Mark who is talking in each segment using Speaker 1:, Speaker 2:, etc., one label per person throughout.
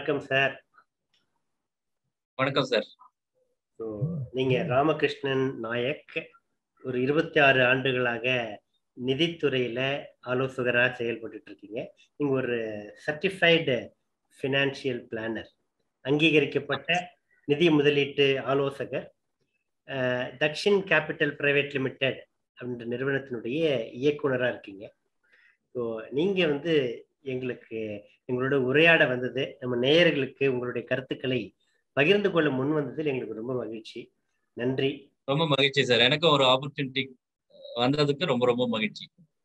Speaker 1: வணக்கம் சார்
Speaker 2: வணக்கம் sir
Speaker 1: so நீங்க ராமகிருஷ்ணன் நாயக் ஒரு இருபத்தி ஆறு ஆண்டுகளாக நிதித்துறையில ஆலோசகராக செயல்பட்டு இருக்கீங்க நீங்க ஒரு சர்டிஃபைடு ஃபினான்ஷியல் பிளானர் அங்கீகரிக்கப்பட்ட நிதி முதலீட்டு ஆலோசகர் தக்ஷின் கேபிட்டல் பிரைவேட் லிமிடெட் அப்படின்ற நிறுவனத்தினுடைய இயக்குனராக இருக்கீங்க ஸோ நீங்கள் வந்து எங்களுக்கு எங்களோட உரையாட வந்தது நம்ம நேயர்களுக்கு உங்களுடைய கருத்துக்களை பகிர்ந்து கொள்ள முன் வந்ததில் எங்களுக்கு ரொம்ப மகிழ்ச்சி நன்றி
Speaker 2: ரொம்ப மகிழ்ச்சி சார் எனக்கும் ஒரு ஆப்பர்ச்சுனிட்டி வந்ததுக்கு ரொம்ப ரொம்ப மகிழ்ச்சி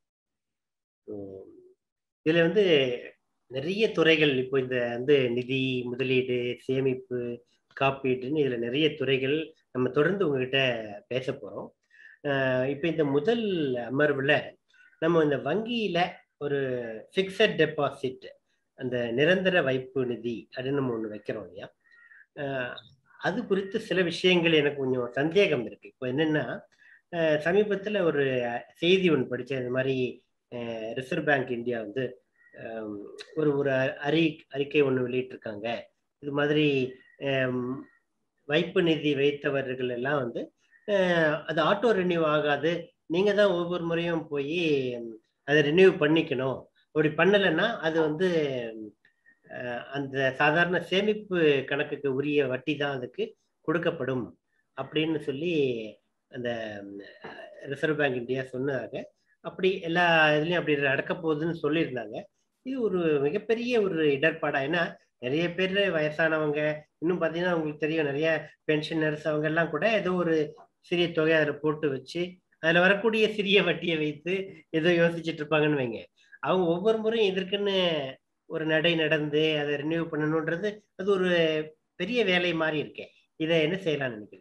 Speaker 1: இதுல வந்து நிறைய துறைகள் இப்போ இந்த வந்து நிதி முதலீடு சேமிப்பு காப்பீடுன்னு இதுல நிறைய துறைகள் நம்ம தொடர்ந்து உங்ககிட்ட பேச போறோம் இப்போ இந்த முதல் அமர்வுல நம்ம இந்த வங்கியில ஒரு ஃபிக்ஸட் டெபாசிட் அந்த நிரந்தர வைப்பு நிதி அப்படின்னு நம்ம ஒன்று வைக்கிறோம் இல்லையா அது குறித்து சில விஷயங்கள் எனக்கு கொஞ்சம் சந்தேகம் இருக்கு இப்போ என்னன்னா சமீபத்தில் ஒரு செய்தி ஒன்று படித்தேன் இந்த மாதிரி ரிசர்வ் பேங்க் இந்தியா வந்து ஒரு ஒரு அறி அறிக்கை ஒன்று வெளியிட்டிருக்காங்க இது மாதிரி வைப்பு நிதி வைத்தவர்கள் எல்லாம் வந்து அது ஆட்டோ ரினியூ ஆகாது நீங்க தான் ஒவ்வொரு முறையும் போய் அதை ரினியூ பண்ணிக்கணும் அப்படி பண்ணலைன்னா அது வந்து அந்த சாதாரண சேமிப்பு கணக்குக்கு உரிய வட்டி தான் அதுக்கு கொடுக்கப்படும் அப்படின்னு சொல்லி அந்த ரிசர்வ் பேங்க் இந்தியா சொன்னதாக அப்படி எல்லா இதுலேயும் அப்படி நடக்க போகுதுன்னு சொல்லியிருந்தாங்க இது ஒரு மிகப்பெரிய ஒரு இடர்பாடா ஏன்னா நிறைய பேர் வயசானவங்க இன்னும் பார்த்தீங்கன்னா உங்களுக்கு தெரியும் நிறைய பென்ஷனர்ஸ் அவங்க எல்லாம் கூட ஏதோ ஒரு சிறிய தொகை அதில் போட்டு வச்சு அதில் வரக்கூடிய சிறிய வட்டியை வைத்து ஏதோ யோசிச்சுட்டு இருப்பாங்கன்னு வைங்க அவங்க ஒவ்வொரு முறையும் இதற்குன்னு ஒரு நடை நடந்து அதை ரினியூ பண்ணணுன்றது அது ஒரு பெரிய வேலை மாதிரி இருக்கேன் இதை என்ன செய்யலாம்னு நினைக்கிறீங்க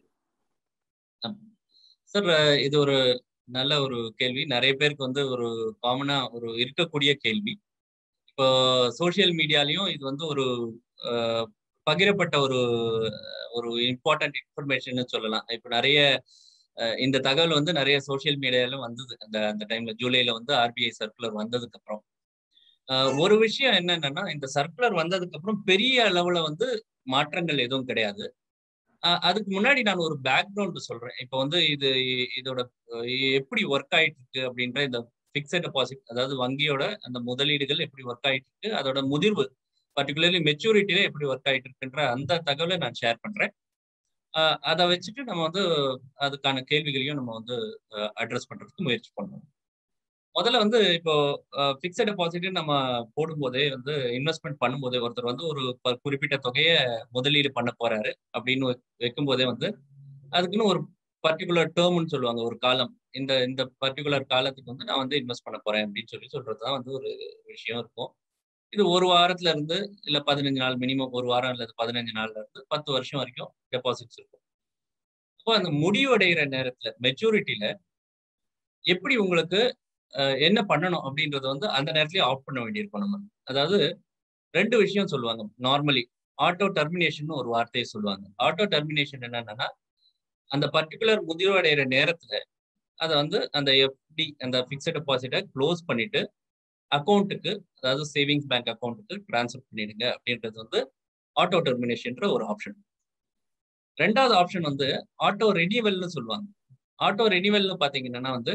Speaker 2: சார் இது ஒரு நல்ல ஒரு கேள்வி நிறைய பேருக்கு வந்து ஒரு காமனா ஒரு இருக்கக்கூடிய கேள்வி இப்போ சோசியல் மீடியாலையும் இது வந்து ஒரு பகிரப்பட்ட ஒரு ஒரு இம்பார்ட்டன்ட் இன்ஃபர்மேஷன் சொல்லலாம் இப்போ நிறைய இந்த தகவல் வந்து நிறைய சோசியல் மீடியால வந்தது அந்த அந்த டைம்ல ஜூலைல வந்து ஆர்பிஐ சர்க்குலர் வந்ததுக்கு அப்புறம் ஒரு விஷயம் என்னன்னா இந்த சர்க்குலர் வந்ததுக்கு அப்புறம் பெரிய அளவுல வந்து மாற்றங்கள் எதுவும் கிடையாது அதுக்கு முன்னாடி நான் ஒரு பேக்ரவுண்ட் சொல்றேன் இப்போ வந்து இது இதோட எப்படி ஒர்க் ஆயிட்டு இருக்கு அப்படின்ற இந்த பிக்சட் டெபாசிட் அதாவது வங்கியோட அந்த முதலீடுகள் எப்படி ஒர்க் ஆயிட்டு இருக்கு அதோட முதிர்வு பர்டிகுலர்லி மெச்சூரிட்டியில எப்படி ஒர்க் ஆயிட்டு இருக்குன்ற அந்த தகவலை நான் ஷேர் பண்றேன் அதை வச்சுட்டு நம்ம வந்து அதுக்கான கேள்விகளையும் நம்ம வந்து அட்ரஸ் பண்றதுக்கு முயற்சி பண்ணுவோம் முதல்ல வந்து இப்போ பிக்சட் டெபாசிட் நம்ம போடும்போதே வந்து இன்வெஸ்ட்மெண்ட் பண்ணும்போதே ஒருத்தர் வந்து ஒரு குறிப்பிட்ட தொகையை முதலீடு பண்ண போறாரு அப்படின்னு வைக்கும் போதே வந்து அதுக்குன்னு ஒரு பர்டிகுலர் டேர்ம்னு சொல்லுவாங்க ஒரு காலம் இந்த இந்த பர்டிகுலர் காலத்துக்கு வந்து நான் வந்து இன்வெஸ்ட் பண்ண போறேன் அப்படின்னு சொல்லி சொல்றதுதான் வந்து ஒரு விஷயம் இருக்கும் இது ஒரு வாரத்துல இருந்து இல்ல பதினஞ்சு நாள் மினிமம் ஒரு வாரம் அல்லது பதினஞ்சு நாள்ல இருந்து பத்து வருஷம் வரைக்கும் டெபாசிட்ஸ் இருக்கும் அப்போ அந்த முடிவடைகிற நேரத்துல மெச்சூரிட்டியில எப்படி உங்களுக்கு என்ன பண்ணணும் அப்படின்றத வந்து அந்த நேரத்துலயே ஆஃப் பண்ண வேண்டியிருக்கும் நம்ம அதாவது ரெண்டு விஷயம் சொல்லுவாங்க நார்மலி ஆட்டோ டெர்மினேஷன் ஒரு வார்த்தையை சொல்லுவாங்க ஆட்டோ டெர்மினேஷன் என்னன்னா அந்த பர்டிகுலர் முதிர்வடைகிற நேரத்துல அதை வந்து அந்த எஃப்டி அந்த பிக்சட் டெபாசிட்டை க்ளோஸ் பண்ணிட்டு அக்கௌண்ட்டுக்கு அதாவது சேவிங்ஸ் பேங்க் அக்கௌண்ட்டுக்கு டிரான்ஸ்ஃபர் பண்ணிடுங்க அப்படின்றது வந்து ஆட்டோ டெர்மினேஷன்ற ஒரு ஆப்ஷன் ரெண்டாவது ஆப்ஷன் வந்து ஆட்டோ ரெனிவல்னு சொல்லுவாங்க ஆட்டோ ரெனிவல்னு பாத்தீங்கன்னா வந்து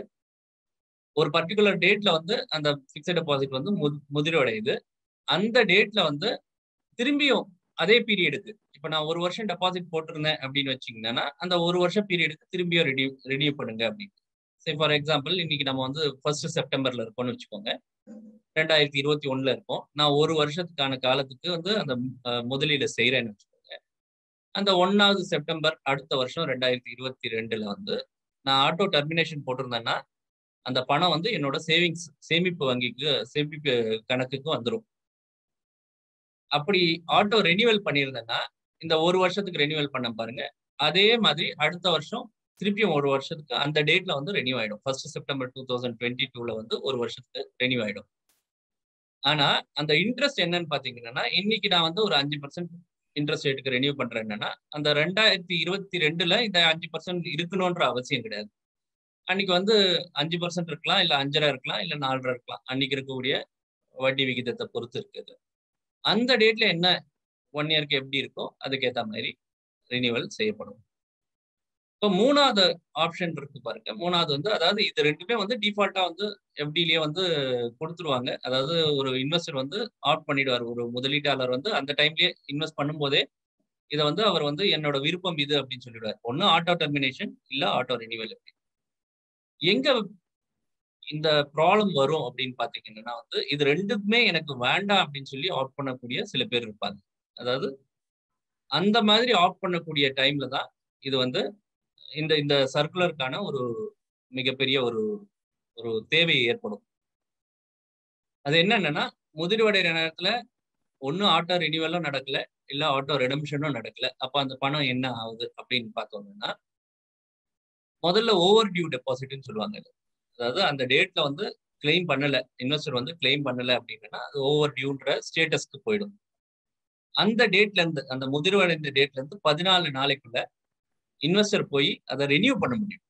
Speaker 2: ஒரு பர்டிகுலர் டேட்ல வந்து அந்த பிக்சட் டெபாசிட் வந்து முதிர்வடையுது அந்த டேட்ல வந்து திரும்பியும் அதே பீரியடுக்கு இப்ப நான் ஒரு வருஷம் டெபாசிட் போட்டிருந்தேன் அப்படின்னு வச்சீங்கன்னா அந்த ஒரு வருஷம் பீரியடுக்கு திரும்பியும் ரெடியூ ரெடியூ பண்ணுங்க அப்படின்னு சரி ஃபார் எக்ஸாம்பிள் இன்னைக்கு நம்ம வந்து ஃபர்ஸ்ட் செப்டம்பர்ல இருக்கோம்னு வச்சுக்கோங்க ரெண்டாயிரத்தி இருபத்தி ஒண்ணுல இருக்கோம் நான் ஒரு வருஷத்துக்கான காலத்துக்கு வந்து அந்த முதலீடு செய்யறேன்னு வச்சுக்கோங்க அந்த ஒன்னாவது செப்டம்பர் அடுத்த வருஷம் ரெண்டாயிரத்தி இருபத்தி ரெண்டுல வந்து நான் ஆட்டோ டெர்மினேஷன் போட்டிருந்தேன்னா அந்த பணம் வந்து என்னோட சேவிங்ஸ் சேமிப்பு வங்கிக்கு சேமிப்பு கணக்குக்கு வந்துடும் அப்படி ஆட்டோ ரெனியூவல் பண்ணியிருந்தேன்னா இந்த ஒரு வருஷத்துக்கு ரெனியூவல் பண்ண பாருங்க அதே மாதிரி அடுத்த வருஷம் திருப்பியும் ஒரு வருஷத்துக்கு அந்த டேட்ல வந்து ரெனியூ ஆயிடும் first September two thousand twenty டூல வந்து ஒரு வருஷத்துக்கு ரெனியூ ஆயிடும் ஆனா அந்த இன்ட்ரெஸ்ட் என்னன்னு பாத்தீங்கன்னா இன்னைக்கு நான் வந்து ஒரு அஞ்சு பர்சன்ட் இன்ட்ரெஸ்ட் ரேட்டுக்கு ரெனியூ பண்றேன் என்னன்னா அந்த ரெண்டாயிரத்தி இருபத்தி ரெண்டுல இந்த அஞ்சு பர்சன்ட் இருக்கணும்ன்ற அவசியம் கிடையாது அன்னைக்கு வந்து அஞ்சு பர்சன்ட் இருக்கலாம் இல்ல அஞ்சரை இருக்கலாம் இல்ல நாலரை இருக்கலாம் அன்னைக்கு இருக்கக்கூடிய வட்டி விகிதத்தை பொறுத்து இருக்குது அந்த டேட்ல என்ன ஒன் இயர்க்கு எப்படி இருக்கோ அதுக்கேற்ற மாதிரி ரினியூவல் செய்யப்படும் இப்போ மூணாவது ஆப்ஷன் இருக்கு பாருங்க மூணாவது வந்து அதாவது இது ரெண்டுமே வந்து டிஃபால்ட்டா வந்து எஃப்டிலேயே வந்து கொடுத்துருவாங்க அதாவது ஒரு இன்வெஸ்டர் வந்து ஆப்ட் பண்ணிடுவார் ஒரு முதலீட்டாளர் வந்து அந்த டைம்லயே இன்வெஸ்ட் பண்ணும்போதே இதை வந்து அவர் வந்து என்னோட விருப்பம் இது அப்படின்னு சொல்லிடுவார் ஒன்று ஆட்டோ டெர்மினேஷன் இல்லை ஆட்டோ ரினிவல் அப்படி எங்க இந்த ப்ராப்ளம் வரும் அப்படின்னு பாத்தீங்கன்னா வந்து இது ரெண்டுக்குமே எனக்கு வேண்டாம் அப்படின்னு சொல்லி ஆப்ட் பண்ணக்கூடிய சில பேர் இருப்பாங்க அதாவது அந்த மாதிரி ஆப்ட் பண்ணக்கூடிய டைம்ல தான் இது வந்து இந்த இந்த சர்க்குலருக்கான ஒரு மிகப்பெரிய ஒரு ஒரு தேவை ஏற்படும் அது என்னன்னா முதிர்வடைகிற நேரத்துல ஒன்னு ஆட்டோ ரினியூவலும் நடக்கல இல்ல ஆட்டோ ரெடம்ஷனும் நடக்கல அப்ப அந்த பணம் என்ன ஆகுது அப்படின்னு பார்த்தோம்னா முதல்ல ஓவர் டியூ டெபாசிட்னு சொல்லுவாங்க அதாவது அந்த டேட்ல வந்து கிளைம் பண்ணல இன்வெஸ்டர் வந்து கிளைம் பண்ணல அப்படின்னா அது ஓவர் டியூன்ற ஸ்டேட்டஸ்க்கு போயிடும் அந்த டேட்ல இருந்து அந்த முதிர்வடைந்த டேட்ல இருந்து பதினாலு நாளைக்குள்ள இன்வெஸ்டர் போய் அதை ரினியூ பண்ண முடியும்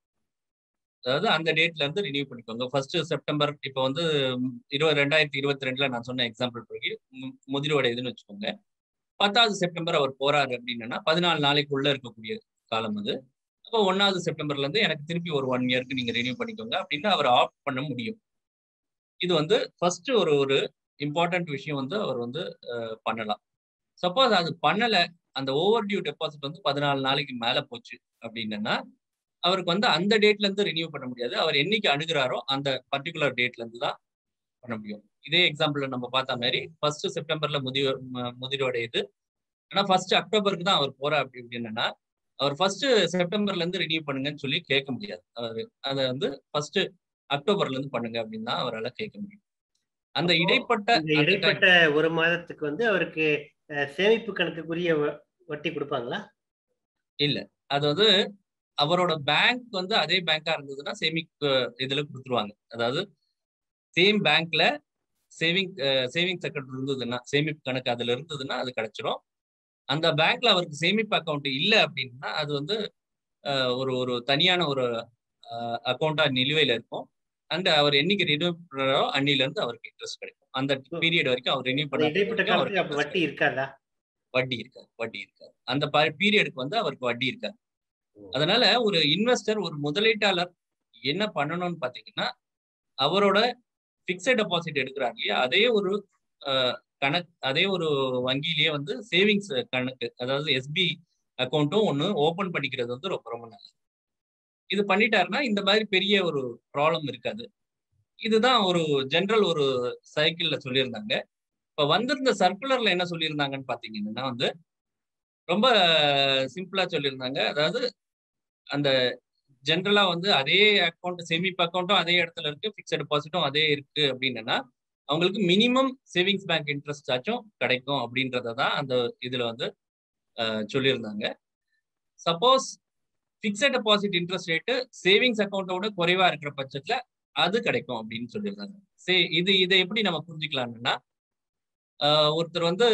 Speaker 2: அதாவது அந்த டேட்ல இருந்து ரினியூ பண்ணிக்கோங்க ஃபர்ஸ்ட் செப்டம்பர் இப்போ வந்து இருபது ரெண்டாயிரத்தி இருபத்தி ரெண்டுல நான் சொன்ன எக்ஸாம்பிள் பிறகு முதிர்வடையுதுன்னு வச்சுக்கோங்க பத்தாவது செப்டம்பர் அவர் போறாரு அப்படின்னா பதினாலு நாளைக்குள்ள இருக்கக்கூடிய காலம் அது அப்போ ஒன்னாவது செப்டம்பர்ல இருந்து எனக்கு திருப்பி ஒரு ஒன் இயர்க்கு நீங்க ரினியூ பண்ணிக்கோங்க அப்படின்னு அவர் ஆஃப் பண்ண முடியும் இது வந்து ஃபர்ஸ்ட் ஒரு ஒரு இம்பார்ட்டன்ட் விஷயம் வந்து அவர் வந்து பண்ணலாம் சப்போஸ் அது பண்ணல அந்த ஓவர் டியூ டெபாசிட் வந்து பதினாலு நாளைக்கு மேல போச்சு அப்படின்னா அவருக்கு வந்து அந்த டேட்ல இருந்து ரினியூ பண்ண முடியாது அவர் என்னைக்கு அணுகிறாரோ அந்த பர்டிகுலர் டேட்ல இருந்து தான் பண்ண முடியும் இதே எக்ஸாம்பிள்ல நம்ம பார்த்த மாதிரி ஃபர்ஸ்ட் செப்டம்பர்ல முதிர் முதிர்வடையுது ஆனா ஃபர்ஸ்ட் அக்டோபருக்கு தான் அவர் போற அப்படி அப்படின்னா அவர் ஃபர்ஸ்ட் செப்டம்பர்ல இருந்து ரினியூ பண்ணுங்கன்னு சொல்லி கேட்க முடியாது அவர் அதை வந்து ஃபர்ஸ்ட் அக்டோபர்ல இருந்து பண்ணுங்க அப்படின்னு தான் அவரால் கேட்க முடியும் அந்த இடைப்பட்ட
Speaker 1: இடைப்பட்ட ஒரு மாதத்துக்கு வந்து அவருக்கு சேமிப்பு கணக்குக்குரிய வட்டி கொடுப்பாங்களா
Speaker 2: இல்ல அது வந்து அவரோட பேங்க் வந்து அதே பேங்கா இருந்ததுன்னா சேமிப்பு இதுல கொடுத்துருவாங்க அதாவது சேம் பேங்க்ல சேவிங் சேவிங்ஸ் அக்கௌண்ட் இருந்ததுன்னா சேமிப்பு கணக்கு அதுல இருந்ததுன்னா அது கிடைச்சிரும் அந்த பேங்க்ல அவருக்கு சேமிப்பு அக்கௌண்ட் இல்லை அப்படின்னா அது வந்து ஒரு ஒரு தனியான ஒரு அக்கௌண்டா நிலுவையில இருக்கும் அண்ட் அவர் என்னைக்கு ரினியூ பண்றாரோ அன்னில இருந்து அவருக்கு இன்ட்ரெஸ்ட் கிடைக்கும் அந்த பீரியட் வரைக்கும் அவர் ரினியூ
Speaker 1: பண்ண வட்டி இருக்காதா
Speaker 2: வட்டி இருக்காது வட்டி இருக்காது அந்த பீரியடுக்கு வந்து அவருக்கு வட்டி இருக்காது அதனால ஒரு இன்வெஸ்டர் ஒரு முதலீட்டாளர் என்ன பண்ணணும்னு பாத்தீங்கன்னா அவரோட பிக்சட் டெபாசிட் எடுக்கிறாங்க இல்லையா அதே ஒரு கணக்கு அதே ஒரு வங்கியிலேயே வந்து சேவிங்ஸ் கணக்கு அதாவது எஸ்பி அக்கௌண்ட்டும் ஒன்று ஓப்பன் பண்ணிக்கிறது வந்து ரொம்ப ரொம்ப நல்லது இது பண்ணிட்டாருன்னா இந்த மாதிரி பெரிய ஒரு ப்ராப்ளம் இருக்காது இதுதான் ஒரு ஜென்ரல் ஒரு சைக்கிள்ல சொல்லியிருந்தாங்க இப்ப வந்திருந்த சர்க்குலர்ல என்ன சொல்லியிருந்தாங்கன்னு பாத்தீங்கன்னா வந்து ரொம்ப சிம்பிளா சொல்லியிருந்தாங்க அதாவது அந்த ஜென்ரலா வந்து அதே அக்கௌண்ட் சேமிப்பு அக்கௌண்ட்டும் அதே இடத்துல இருக்கு பிக்சட் டெபாசிட்டும் அதே இருக்கு அப்படின்னா அவங்களுக்கு மினிமம் சேவிங்ஸ் பேங்க் இன்ட்ரெஸ்ட் ஆச்சும் கிடைக்கும் அப்படின்றத தான் அந்த இதுல வந்து சொல்லியிருந்தாங்க suppose fixed deposit interest rate savings அக்கௌண்ட்டோட குறைவா இருக்கிற பட்சத்துல அது கிடைக்கும் அப்படின்னு சொல்லியிருந்தாங்க சரி இது இதை எப்படி நம்ம புரிஞ்சுக்கலாம்னா ஒருத்தர் வந்து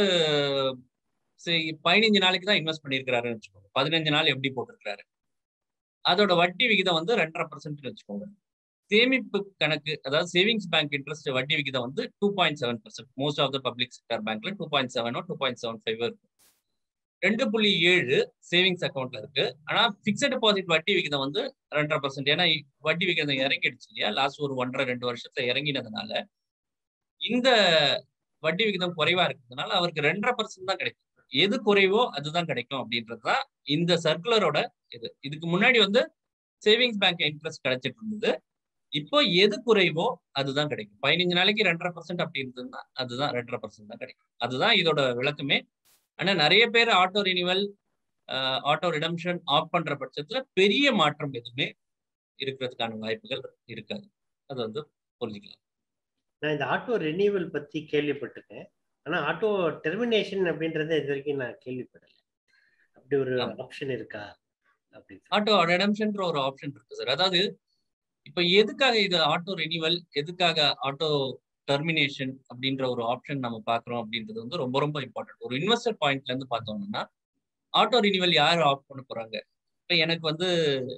Speaker 2: சரி பதினஞ்சு நாளைக்கு தான் இன்வெஸ்ட் பண்ணியிருக்கிறாருன்னு வச்சுக்கோங்க பதினஞ்சு நாள் எப்படி போட்டிருக்கிறாரு அதோட வட்டி விகிதம் வந்து ரெண்டரை பர்சன்ட் வச்சுக்கோங்க சேமிப்பு கணக்கு அதாவது சேவிங்ஸ் பேங்க் இன்ட்ரெஸ்ட் வட்டி விகிதம் வந்து two point seven percent most of the public sector பேங்க்ல டூ பாயிண்ட் செவனோ டூ பாயிண்ட் செவன் ஃபைவ் இருக்கும் ரெண்டு புள்ளி ஏழு சேவிங்ஸ் அக்கௌண்ட்ல இருக்கு ஆனா பிக்சட் டெபாசிட் வட்டி விகிதம் வந்து ரெண்டரை பர்சன்ட் ஏன்னா வட்டி விகிதம் இறங்கிடுச்சு இல்லையா லாஸ்ட் ஒரு ஒன்றரை ரெண்டு வருஷத்துல இறங்கினதுனால இந்த வட்டி விகிதம் குறைவா இருக்கிறதுனால அவருக்கு ரெண்டரை பர்சன்ட் தான் கிடைக்கும் எது குறைவோ அதுதான் கிடைக்கும் அப்படின்றதுதான் இந்த சர்க்குலரோட இது இதுக்கு முன்னாடி வந்து சேவிங்ஸ் பேங்க் இன்ட்ரெஸ்ட் கிடைச்சிட்டு இருந்தது இப்போ எது குறைவோ அதுதான் கிடைக்கும் பதினஞ்சு நாளைக்கு ரெண்டரை பர்சன்ட் அப்படி இருந்ததுன்னா அதுதான் ரெண்டரை பர்சன்ட் தான் கிடைக்கும் அதுதான் இதோட விளக்கமே ஆனா நிறைய பேர் auto renewal auto redemption off பண்ற பட்சத்துல பெரிய மாற்றம் எதுவுமே இருக்கிறதுக்கான வாய்ப்புகள் இருக்காது அது வந்து புரிஞ்சுக்கலாம்
Speaker 1: நான் இந்த ஆட்டோ ரினியூவல் பத்தி கேள்விப்பட்டிருக்கேன் ஆனா ஆட்டோ டெர்மினேஷன் அப்படின்றத இது வரைக்கும் நான் கேள்விப்படல அப்படி ஒரு ஆப்ஷன் இருக்கா அப்படின்னு
Speaker 2: ஆட்டோ ரெடம்ஷன்ற ஒரு ஆப்ஷன் இருக்கு சார் அதாவது இப்ப எதுக்காக இது ஆட்டோ ரினிவல் எதுக்காக ஆட்டோ டெர்மினேஷன் அப்படின்ற ஒரு ஆப்ஷன் நம்ம பாக்குறோம் அப்படின்றது வந்து ரொம்ப ரொம்ப இம்பார்ட்டன்ட் ஒரு இன்வெஸ்டர் பாயிண்ட்ல இருந்து பார்த்தோம்னா ஆட்டோ ரினிவல் யார் ஆஃப் பண்ண போறாங்க இப்ப எனக்கு வந்து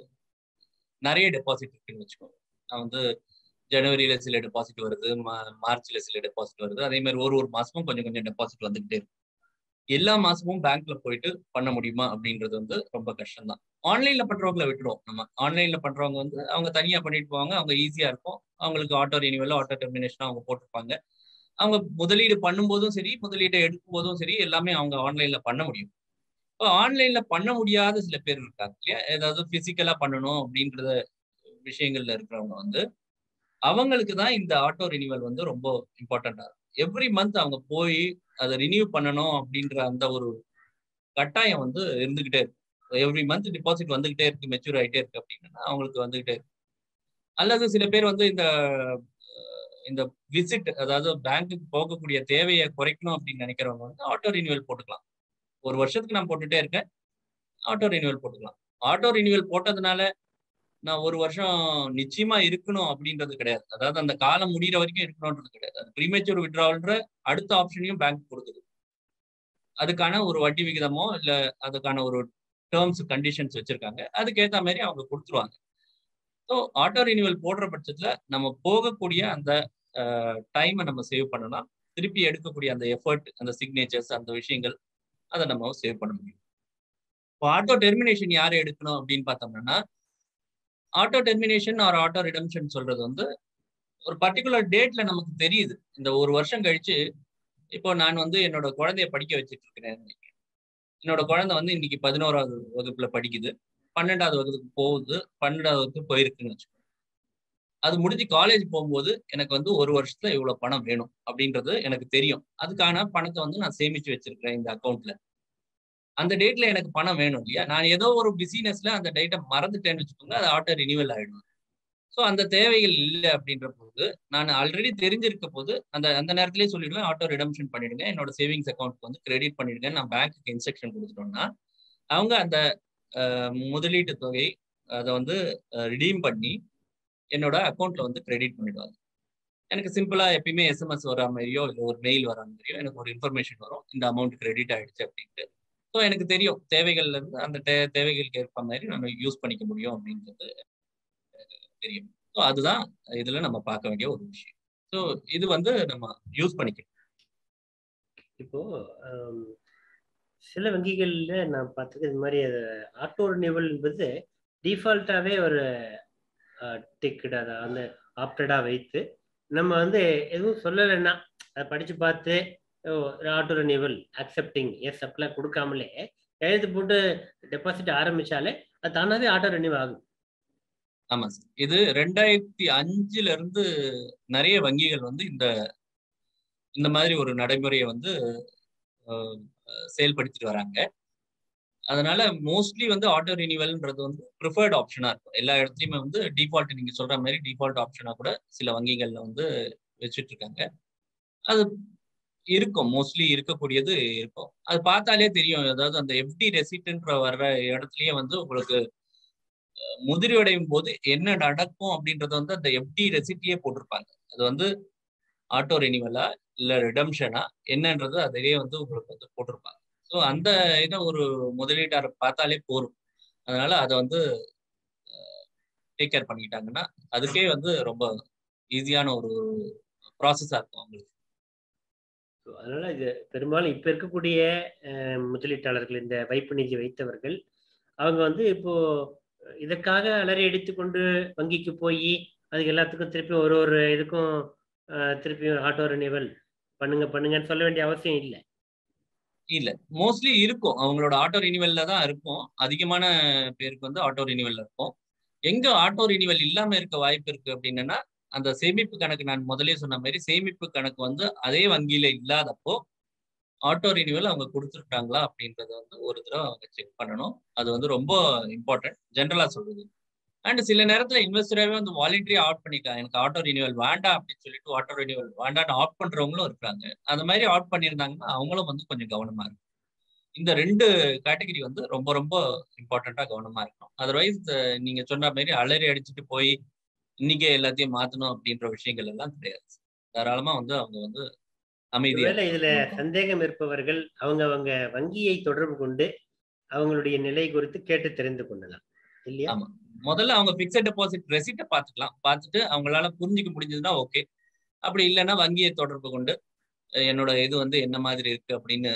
Speaker 2: நிறைய டெபாசிட் இருக்குன்னு வச்சுக்கோங்க நான் வந்து ஜனவரியில சில டெபாசிட் வருது மார்ச்ல சில டெபாசிட் வருது அதே மாதிரி ஒரு ஒரு மாசமும் கொஞ்சம் கொஞ்சம் டெபாசிட் வந்துகிட்டே இருக்கும் எல்லா மாசமும் பேங்க்ல போயிட்டு பண்ண முடியுமா அப்படின்றது வந்து ரொம்ப கஷ்டம் தான் ஆன்லைன்ல பண்றவங்கள விட்டுருவோம் நம்ம ஆன்லைன்ல பண்றவங்க வந்து அவங்க தனியா பண்ணிட்டு போவாங்க அவங்க ஈஸியா இருக்கும் அவங்களுக்கு ஆட்டோ ரினிவல் ஆட்டோ டெர்மினேஷன் அவங்க போட்டிருப்பாங்க அவங்க முதலீடு பண்ணும்போதும் சரி முதலீட்டை எடுக்கும் போதும் சரி எல்லாமே அவங்க ஆன்லைன்ல பண்ண முடியும் இப்போ ஆன்லைன்ல பண்ண முடியாத சில பேர் இருக்காங்க இல்லையா ஏதாவது பிசிக்கலா பண்ணணும் அப்படின்றத விஷயங்கள்ல இருக்கிறவங்க வந்து அவங்களுக்கு தான் இந்த ஆட்டோ ரினிவல் வந்து ரொம்ப இம்பார்ட்டண்டா இருக்கும் எவ்ரி மந்த் அவங்க போய் அதை ரினியூ பண்ணணும் அப்படின்ற அந்த ஒரு கட்டாயம் வந்து இருந்துகிட்டே இருக்கு எவ்ரி மந்த் டிபாசிட் வந்துகிட்டே இருக்கு மெச்சூர் ஆகிட்டே இருக்கு அப்படின்னா அவங்களுக்கு வந்துகிட்டே இருக்கு அல்லது சில பேர் வந்து இந்த இந்த விசிட் அதாவது பேங்க்குக்கு போகக்கூடிய தேவையை குறைக்கணும் அப்படின்னு நினைக்கிறவங்க வந்து ஆட்டோ ரினியூவல் போட்டுக்கலாம் ஒரு வருஷத்துக்கு நான் போட்டுட்டே இருக்கேன் ஆட்டோ ரினியூவல் போட்டுக்கலாம் ஆட்டோ ரினியூவல் போட்டதுனால நான் ஒரு வருஷம் நிச்சயமா இருக்கணும் அப்படின்றது கிடையாது அதாவது அந்த காலம் முடிகிற வரைக்கும் இருக்கணும்ன்றது கிடையாது அது ப்ரீமேச்சூர் விட்ராவல்ன்ற அடுத்த ஆப்ஷனையும் பேங்க் கொடுக்குது அதுக்கான ஒரு வட்டி விகிதமோ இல்ல அதுக்கான ஒரு டேர்ம்ஸ் கண்டிஷன்ஸ் வச்சிருக்காங்க அதுக்கேற்ற மாதிரி அவங்க கொடுத்துருவாங்க ஸோ ஆட்டோ ரினியூவல் போடுற பட்சத்துல நம்ம போகக்கூடிய அந்த டைமை நம்ம சேவ் பண்ணலாம் திருப்பி எடுக்கக்கூடிய அந்த எஃபர்ட் அந்த சிக்னேச்சர்ஸ் அந்த விஷயங்கள் அதை நம்ம சேவ் பண்ண முடியும் இப்போ ஆட்டோ டெர்மினேஷன் யார் எடுக்கணும் அப்படின்னு பார்த்தோம்னா auto termination or auto redemption சொல்றது வந்து ஒரு பர்டிகுலர் டேட்ல நமக்கு தெரியுது இந்த ஒரு வருஷம் கழிச்சு இப்போ நான் வந்து என்னோட குழந்தைய படிக்க வச்சுட்டு இருக்கிறேன் என்னோட குழந்தை வந்து இன்னைக்கு பதினோராவது வகுப்புல படிக்குது பன்னெண்டாவது வகுப்புக்கு போகுது பன்னெண்டாவது வகுப்பு போயிருக்குன்னு வச்சுக்கோங்க அது முடிஞ்சு காலேஜ் போகும்போது எனக்கு வந்து ஒரு வருஷத்துல இவ்வளவு பணம் வேணும் அப்படின்றது எனக்கு தெரியும் அதுக்கான பணத்தை வந்து நான் சேமிச்சு வச்சிருக்கிறேன் இந்த அக்கௌண்ட்ல அந்த டேட்ல எனக்கு பணம் வேணும் இல்லையா நான் ஏதோ ஒரு பிசினஸ்ல அந்த டேட்டை மறந்துட்டேன்னு வச்சுக்கோங்க அது ஆட்டோ ரினியூவல் ஆயிடும் ஸோ அந்த தேவைகள் இல்லை அப்படின்ற போது நான் ஆல்ரெடி தெரிஞ்சிருக்க போது அந்த அந்த நேரத்திலேயே சொல்லிடுவேன் ஆட்டோ ரிடம்ஷன் பண்ணிடுங்க என்னோட சேவிங்ஸ் அக்கௌண்ட் வந்து கிரெடிட் பண்ணிடுங்க நான் பேங்க்குக்கு இன்ஸ்ட்ரக்ஷன் கொடுத்துட்டோம்னா அவங்க அந்த முதலீட்டு தொகை அதை வந்து ரிடீம் பண்ணி என்னோட அக்கௌண்ட்ல வந்து கிரெடிட் பண்ணிடுவாங்க எனக்கு சிம்பிளா எப்பயுமே எஸ்எம்எஸ் வர மாதிரியோ இல்லை ஒரு மெயில் வர மாதிரியோ எனக்கு ஒரு இன்ஃபர்மேஷன் வரும் இந்த அமௌண்ட் கிரெடிட் ஆயிடுச்சு அப்படின்ட்டு ஸோ எனக்கு தெரியும் தேவைகள்ல இருந்து அந்த தே தேவைகளுக்கு ஏற்ப மாதிரி நம்ம யூஸ் பண்ணிக்க முடியும் அப்படின்றது தெரியும் ஸோ அதுதான் இதுல நம்ம பார்க்க வேண்டிய ஒரு விஷயம் ஸோ இது வந்து நம்ம யூஸ் பண்ணிக்கணும்
Speaker 1: இப்போ சில வங்கிகள்ல நான் பார்த்துக்க இது மாதிரி ஆட்டோ ரினியூவல் என்பது டிஃபால்ட்டாவே ஒரு டிக்கெட் அதை அந்த ஆப்டடா வைத்து நம்ம வந்து எதுவும் சொல்லலைன்னா அதை படிச்சு பார்த்து ஆட்டோ ரினியூவல் அக்செப்டிங் எஸ் அப்படிலாம் கொடுக்காமலே எழுத்து போட்டு டெபாசிட் ஆரம்பிச்சாலே அது தானாவே ஆட்டோ ரினியூவ் ஆகும்
Speaker 2: ஆமா சார் இது ரெண்டாயிரத்தி அஞ்சுல இருந்து நிறைய வங்கிகள் வந்து இந்த இந்த மாதிரி ஒரு நடைமுறையை வந்து செயல்படுத்திட்டு வராங்க அதனால மோஸ்ட்லி வந்து ஆட்டோ ரினியூவல்ன்றது வந்து ப்ரிஃபர்ட் ஆப்ஷனா இருக்கும் எல்லா இடத்துலயுமே வந்து டிஃபால்ட் நீங்க சொல்ற மாதிரி டிஃபால்ட் ஆப்ஷனா கூட சில வங்கிகள்ல வந்து வச்சுட்டு இருக்காங்க அது இருக்கும் மோஸ்ட்லி இருக்கக்கூடியது இருக்கும் அது பார்த்தாலே தெரியும் அதாவது அந்த எஃப்டி ரெசிப்ட்ன்ற வர்ற இடத்துலயே வந்து உங்களுக்கு முதிர்வடையும் போது என்ன நடக்கும் அப்படின்றத வந்து அந்த எஃப்டி ரெசிப்ட்லயே போட்டிருப்பாங்க அது வந்து ஆட்டோ ரினிவலா இல்ல ரிடம்ஷனா என்னன்றது அதிலேயே வந்து உங்களுக்கு வந்து போட்டிருப்பாங்க ஸோ அந்த இதை ஒரு முதலீட்டாரை பார்த்தாலே போரும் அதனால அதை வந்து டேக் கேர் பண்ணிக்கிட்டாங்கன்னா அதுக்கே வந்து ரொம்ப ஈஸியான ஒரு ப்ராசஸா இருக்கும் அவங்களுக்கு
Speaker 1: அதனால இது பெரும்பாலும் இப்ப இருக்கக்கூடிய முதலீட்டாளர்கள் இந்த வைப்பு நிதி வைத்தவர்கள் அவங்க வந்து இப்போ இதற்காக அலறி அடித்து கொண்டு வங்கிக்கு போய் அதுக்கு எல்லாத்துக்கும் திருப்பி ஒரு ஒரு இதுக்கும் திருப்பியும் ஆட்டோ ரினியூவல் பண்ணுங்க பண்ணுங்கன்னு சொல்ல வேண்டிய அவசியம் இல்லை
Speaker 2: இல்ல மோஸ்ட்லி இருக்கும் அவங்களோட ஆட்டோ ரினிவல்ல தான் இருக்கும் அதிகமான பேருக்கு வந்து ஆட்டோ ரினிவல்ல இருக்கும் எங்க ஆட்டோ ரினிவல் இல்லாம இருக்க வாய்ப்பு இருக்கு அப்படின்னா அந்த சேமிப்பு கணக்கு நான் முதலே சொன்ன மாதிரி சேமிப்பு கணக்கு வந்து அதே வங்கியில இல்லாதப்போ ஆட்டோ ரினிவல் அவங்க கொடுத்துருக்காங்களா அப்படின்றத வந்து ஒரு தடவை அவங்க செக் பண்ணணும் அது வந்து ரொம்ப இம்பார்ட்டன்ட் ஜென்ரலா சொல்றது அண்ட் சில நேரத்துல இன்வெஸ்டராகவே வந்து வாலண்டரியா ஆட் பண்ணிக்கலாம் எனக்கு ஆட்டோ ரினிவல் வேண்டாம் அப்படின்னு சொல்லிட்டு ஆட்டோ ரினிவல் வேண்டாம்னு ஆட் பண்றவங்களும் இருக்காங்க அந்த மாதிரி ஆட் பண்ணியிருந்தாங்கன்னா அவங்களும் வந்து கொஞ்சம் கவனமா இருக்கும் இந்த ரெண்டு கேட்டகரி வந்து ரொம்ப ரொம்ப இம்பார்ட்டண்டா கவனமா இருக்கணும் அதர்வைஸ் நீங்க சொன்ன மாதிரி அலறி அடிச்சுட்டு போய் இன்னைக்கே எல்லாத்தையும் மாத்தணும் அப்படின்ற விஷயங்கள் எல்லாம் கிடையாது தாராளமா வந்து அவங்க வந்து அமைதியா
Speaker 1: இதுல சந்தேகம் இருப்பவர்கள் அவங்க அவங்க வங்கியை தொடர்பு கொண்டு அவங்களுடைய நிலை குறித்து கேட்டு தெரிந்து கொள்ளலாம் இல்லையா
Speaker 2: ஆமா முதல்ல அவங்க பிக்சட் டெபாசிட் ரெசிப்டை பார்த்துக்கலாம் பார்த்துட்டு அவங்களால புரிஞ்சுக்க முடிஞ்சதுன்னா ஓகே அப்படி இல்லைன்னா வங்கியை தொடர்பு கொண்டு என்னோட இது வந்து என்ன மாதிரி இருக்கு அப்படின்னு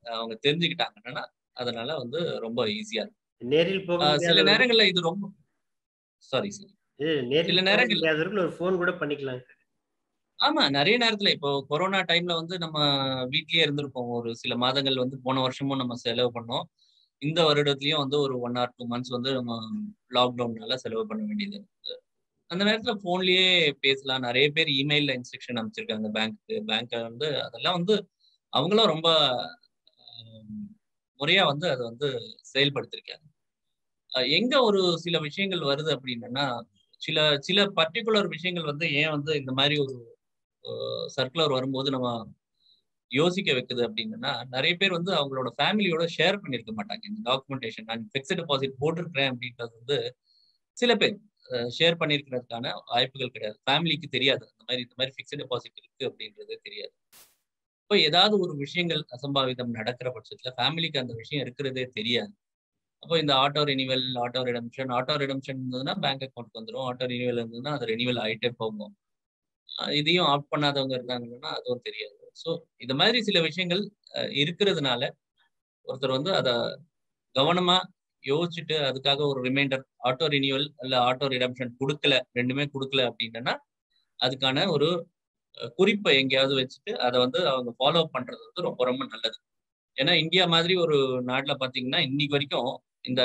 Speaker 2: அவங்க தெரிஞ்சுக்கிட்டாங்கன்னா அதனால வந்து ரொம்ப ஈஸியா இருக்கும்
Speaker 1: நேரில் போக
Speaker 2: ஆஹ் சில
Speaker 1: முடியாத
Speaker 2: நேரங்கள்ல இது ரொம்ப சாரி சார்
Speaker 1: நேரில்
Speaker 2: சில
Speaker 1: போக
Speaker 2: நேரங்கள்
Speaker 1: முடியாதவர்கள் ஒரு ஃபோன் கூட பண்ணிக்கலாம்
Speaker 2: ஆமா நிறைய நேரத்துல இப்போ கொரோனா டைம்ல வந்து நம்ம வீட்லயே இருந்திருப்போம் ஒரு சில மாதங்கள் வந்து போன வருஷமும் நம்ம செலவு பண்ணோம் இந்த வருடத்துலயும் வந்து ஒரு ஒன் ஆர் டூ மந்த்ஸ் வந்து நம்ம லாக்டவுன்னால செலவு பண்ண வேண்டியது இருந்தது அந்த நேரத்துல போன்லயே பேசலாம் நிறைய பேர் இமெயில்ல இன்ஸ்ட்ரக்ஷன் அமைச்சிருக்காங்க பேங்க்கு பேங்க் வந்து அதெல்லாம் வந்து அவங்களும் ரொம்ப ஆஹ், முறையா வந்து அதை வந்து செயல்படுத்திருக்காங்க அஹ் எங்க ஒரு சில விஷயங்கள் வருது அப்படின்னா சில சில பர்டிகுலர் விஷயங்கள் வந்து ஏன் வந்து இந்த மாதிரி ஒரு சர்க்குலர் வரும்போது நம்ம யோசிக்க வைக்குது அப்படின்னா நிறைய பேர் வந்து அவங்களோட ஃபேமிலியோட ஷேர் பண்ணியிருக்க மாட்டாங்க இந்த டாக்குமெண்டேஷன் நான் ஃபிக்ஸ்ட் டெபாசிட் போட்டிருக்கிறேன் அப்படின்றது வந்து சில பேர் ஷேர் பண்ணியிருக்கிறதுக்கான வாய்ப்புகள் கிடையாது ஃபேமிலிக்கு தெரியாது அந்த மாதிரி இந்த மாதிரி ஃபிக்ஸ்ட் டெபாசிட் இருக்கு அப்படின்றது தெரியாது இப்போ ஏதாவது ஒரு விஷயங்கள் அசம்பாவிதம் நடக்கிற பட்சத்துல ஃபேமிலிக்கு அந்த விஷயம் இருக்கிறதே தெரியாது அப்போ இந்த auto renewal auto redemption auto redemption இருந்ததுன்னா பேங்க் அக்கௌண்ட் வந்துடும் ஆட்டோ ரினிவல் இருந்ததுன்னா அது ரினிவல் ஆகிட்டே போகும் அஹ் இதையும் ஆஃப் பண்ணாதவங்க இருந்தாங்கன்னா அதுவும் தெரியாது ஸோ இந்த மாதிரி சில விஷயங்கள் அஹ் இருக்கிறதுனால ஒருத்தர் வந்து அதை கவனமா யோசிச்சுட்டு அதுக்காக ஒரு ரிமைண்டர் ஆட்டோ ரினியூவல் அல்ல ஆட்டோ ரிடம்ஷன் கொடுக்கல ரெண்டுமே கொடுக்கல அப்படின்னா அதுக்கான ஒரு அஹ், குறிப்பை எங்கேயாவது வச்சுட்டு அதை வந்து அவங்க ஃபாலோ பண்றது வந்து ரொம்ப ரொம்ப நல்லது ஏன்னா இந்தியா மாதிரி ஒரு நாட்டில் பார்த்தீங்கன்னா இன்னைக்கு வரைக்கும் இந்த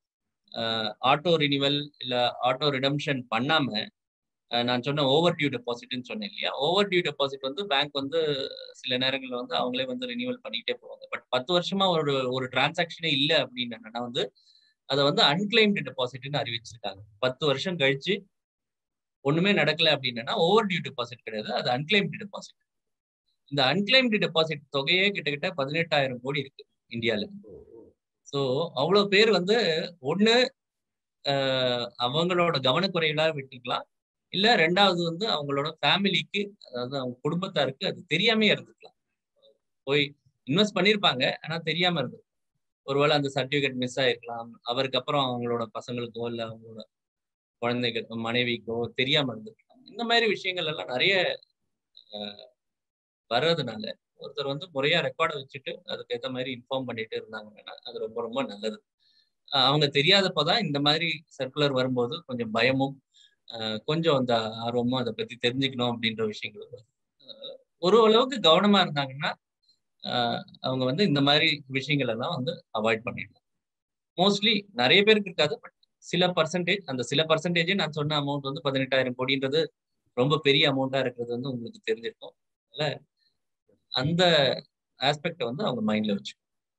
Speaker 2: ஆட்டோ ரினிவல் இல்ல ஆட்டோ ரிடம்ஷன் பண்ணாம அஹ், நான் சொன்ன ஓவர் டியூ டெபாசிட்னு சொன்னேன் இல்லையா ஓவர் டியூ டெபாசிட் வந்து பேங்க் வந்து சில நேரங்களில் வந்து அவங்களே வந்து ரினியூவல் பண்ணிக்கிட்டே போவாங்க பட் பத்து வருஷமா ஒரு ஒரு டிரான்சாக்ஷனே இல்லை அப்படின்னு என்னன்னா வந்து அதை வந்து அன்கிளைம்டு டெபாசிட்னு அறிவிச்சிருக்காங்க பத்து வருஷம் கழிச்சு ஒண்ணுமே நடக்கல அப்படின்னா ஓவர் டியூ டெபாசிட் கிடையாது அது அன்கிளைம்டு டெபாசிட் இந்த அன்கிளைம்டு டெபாசிட் தொகையே கிட்டத்தட்ட பதினெட்டாயிரம் கோடி இருக்கு இந்தியால ஸோ அவ்வளவு பேர் வந்து ஒண்ணு ஆஹ் அவங்களோட கவனக்குறைகளா விட்டுக்கலாம் இல்ல ரெண்டாவது வந்து அவங்களோட ஃபேமிலிக்கு அதாவது அவங்க குடும்பத்தாருக்கு அது தெரியாமே இருந்துக்கலாம் போய் இன்வெஸ்ட் பண்ணியிருப்பாங்க ஆனா தெரியாம இருந்திருக்கும் ஒருவேளை அந்த சர்டிபிகேட் மிஸ் ஆயிருக்கலாம் அவருக்கு அப்புறம் அவங்களோட பசங்களுக்கோ இல்ல அவங்களோட குழந்தைக்கு மனைவிக்கோ தெரியாம இருந்திருக்கலாம் இந்த மாதிரி விஷயங்கள் எல்லாம் நிறைய ஆஹ் வர்றதுனால ஒருத்தர் வந்து முறையா ரெக்கார்டை வச்சுட்டு அதுக்கு ஏற்ற மாதிரி இன்ஃபார்ம் பண்ணிட்டு இருந்தாங்கன்னா அது ரொம்ப ரொம்ப நல்லது ஆஹ் அவங்க தெரியாதப்பதான் இந்த மாதிரி சர்க்குலர் வரும்போது கொஞ்சம் பயமும் ஆஹ் கொஞ்சம் அந்த ஆர்வமும் அதை பத்தி தெரிஞ்சுக்கணும் அப்படின்ற விஷயங்கள் வரும். ஆஹ் ஒரு அளவுக்கு கவனமா இருந்தாங்கன்னா ஆஹ் அவங்க வந்து இந்த மாதிரி விஷயங்கள் எல்லாம் வந்து அவாய்ட் பண்ணிடலாம் மோஸ்ட்லி நிறைய பேருக்கு இருக்காது பட் சில பர்சன்டேஜ் அந்த சில பர்சன்டேஜே நான் சொன்ன அமௌண்ட் வந்து பதினெட்டாயிரம் கோடின்றது ரொம்ப பெரிய அமௌண்ட்டா இருக்கிறது வந்து உங்களுக்கு தெரிஞ்சிருக்கும் அதனால அந்த ஆஸ்பெக்டை வந்து அவங்க மைண்ட்ல வச்சு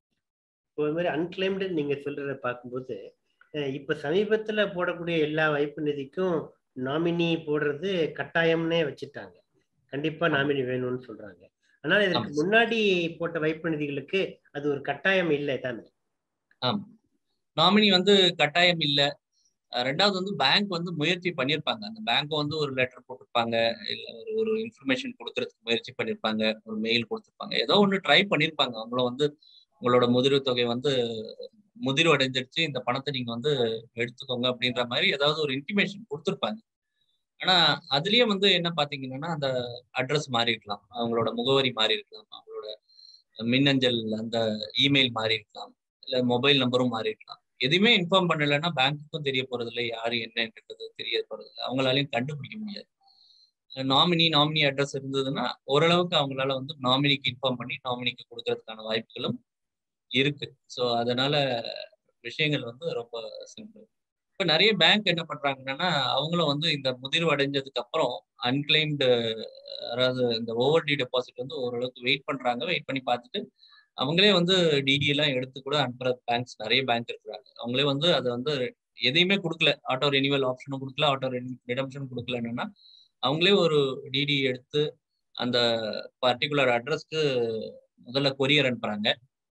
Speaker 1: இப்போ இது மாதிரி அன்கிளைம்டு நீங்க சொல்றத பார்க்கும்போது அஹ் இப்ப சமீபத்துல போடக்கூடிய எல்லா வைப்பு நிதிக்கும் நாமினி போடுறது கட்டாயம்னே வச்சுட்டாங்க கண்டிப்பா நாமினி வேணும்னு சொல்றாங்க ஆனால் இதற்கு
Speaker 2: ஆமா.
Speaker 1: முன்னாடி போட்ட வைப்பு நிதிகளுக்கு அது ஒரு கட்டாயம் இல்லை தானே
Speaker 2: ஆமா நாமினி வந்து கட்டாயம் இல்ல அஹ் ரெண்டாவது வந்து பேங்க் வந்து முயற்சி பண்ணியிருப்பாங்க அந்த பேங்க் வந்து ஒரு லெட்டர் போட்டிருப்பாங்க இல்ல ஒரு ஒரு இன்ஃபர்மேஷன் கொடுக்கறதுக்கு முயற்சி பண்ணியிருப்பாங்க ஒரு மெயில் கொடுத்துருப்பாங்க ஏதோ ஒன்று ட்ரை பண்ணியிருப்பாங்க அவங்களும் வந்து உங்களோட முதிர்வு தொகை வந்து முதிர்வு அடைஞ்சிருச்சு இந்த பணத்தை நீங்க வந்து எடுத்துக்கோங்க அப்படின்ற மாதிரி ஏதாவது ஒரு இன்டிமேஷன் கொடுத்துருப்பாங்க ஆனா அதுலயே வந்து என்ன பாத்தீங்கன்னா அந்த அட்ரஸ் மாறி இருக்கலாம் அவங்களோட முகவரி மாறி இருக்கலாம் அவங்களோட மின்னஞ்சல் அந்த இமெயில் மாறி இருக்கலாம் இல்ல மொபைல் நம்பரும் மாறி இருக்கலாம் எதுவுமே இன்ஃபார்ம் பண்ணலைன்னா பேங்க்குக்கும் தெரிய போறது இல்லை யாரு என்னன்றது தெரிய போறது இல்லை அவங்களாலையும் கண்டுபிடிக்க முடியாது நாமினி நாமினி அட்ரஸ் இருந்ததுன்னா ஓரளவுக்கு அவங்களால வந்து நாமினிக்கு இன்ஃபார்ம் பண்ணி நாமினிக்கு கொடுக்கறதுக்கான வாய்ப்புகளும் இருக்கு ஸோ அதனால விஷயங்கள் வந்து ரொம்ப சிம்பிள் இப்போ நிறைய பேங்க் என்ன பண்றாங்கன்னா அவங்களும் வந்து இந்த முதிர்வு அடைஞ்சதுக்கு அப்புறம் அன்கிளைம்டு அதாவது இந்த ஓவர் டி டெபாசிட் வந்து ஓரளவுக்கு வெயிட் பண்றாங்க வெயிட் பண்ணி பார்த்துட்டு அவங்களே வந்து டிடி எல்லாம் எடுத்து கூட அனுப்புற பேங்க்ஸ் நிறைய பேங்க் இருக்கிறாங்க அவங்களே வந்து அதை வந்து எதையுமே கொடுக்கல ஆட்டோ ரெனிவல் ஆப்ஷனும் கொடுக்கல ஆட்டோ ரிடம்ஷனும் கொடுக்கலன்னா அவங்களே ஒரு டிடி எடுத்து அந்த பர்டிகுலர் அட்ரஸ்க்கு முதல்ல கொரியர் அனுப்புறாங்க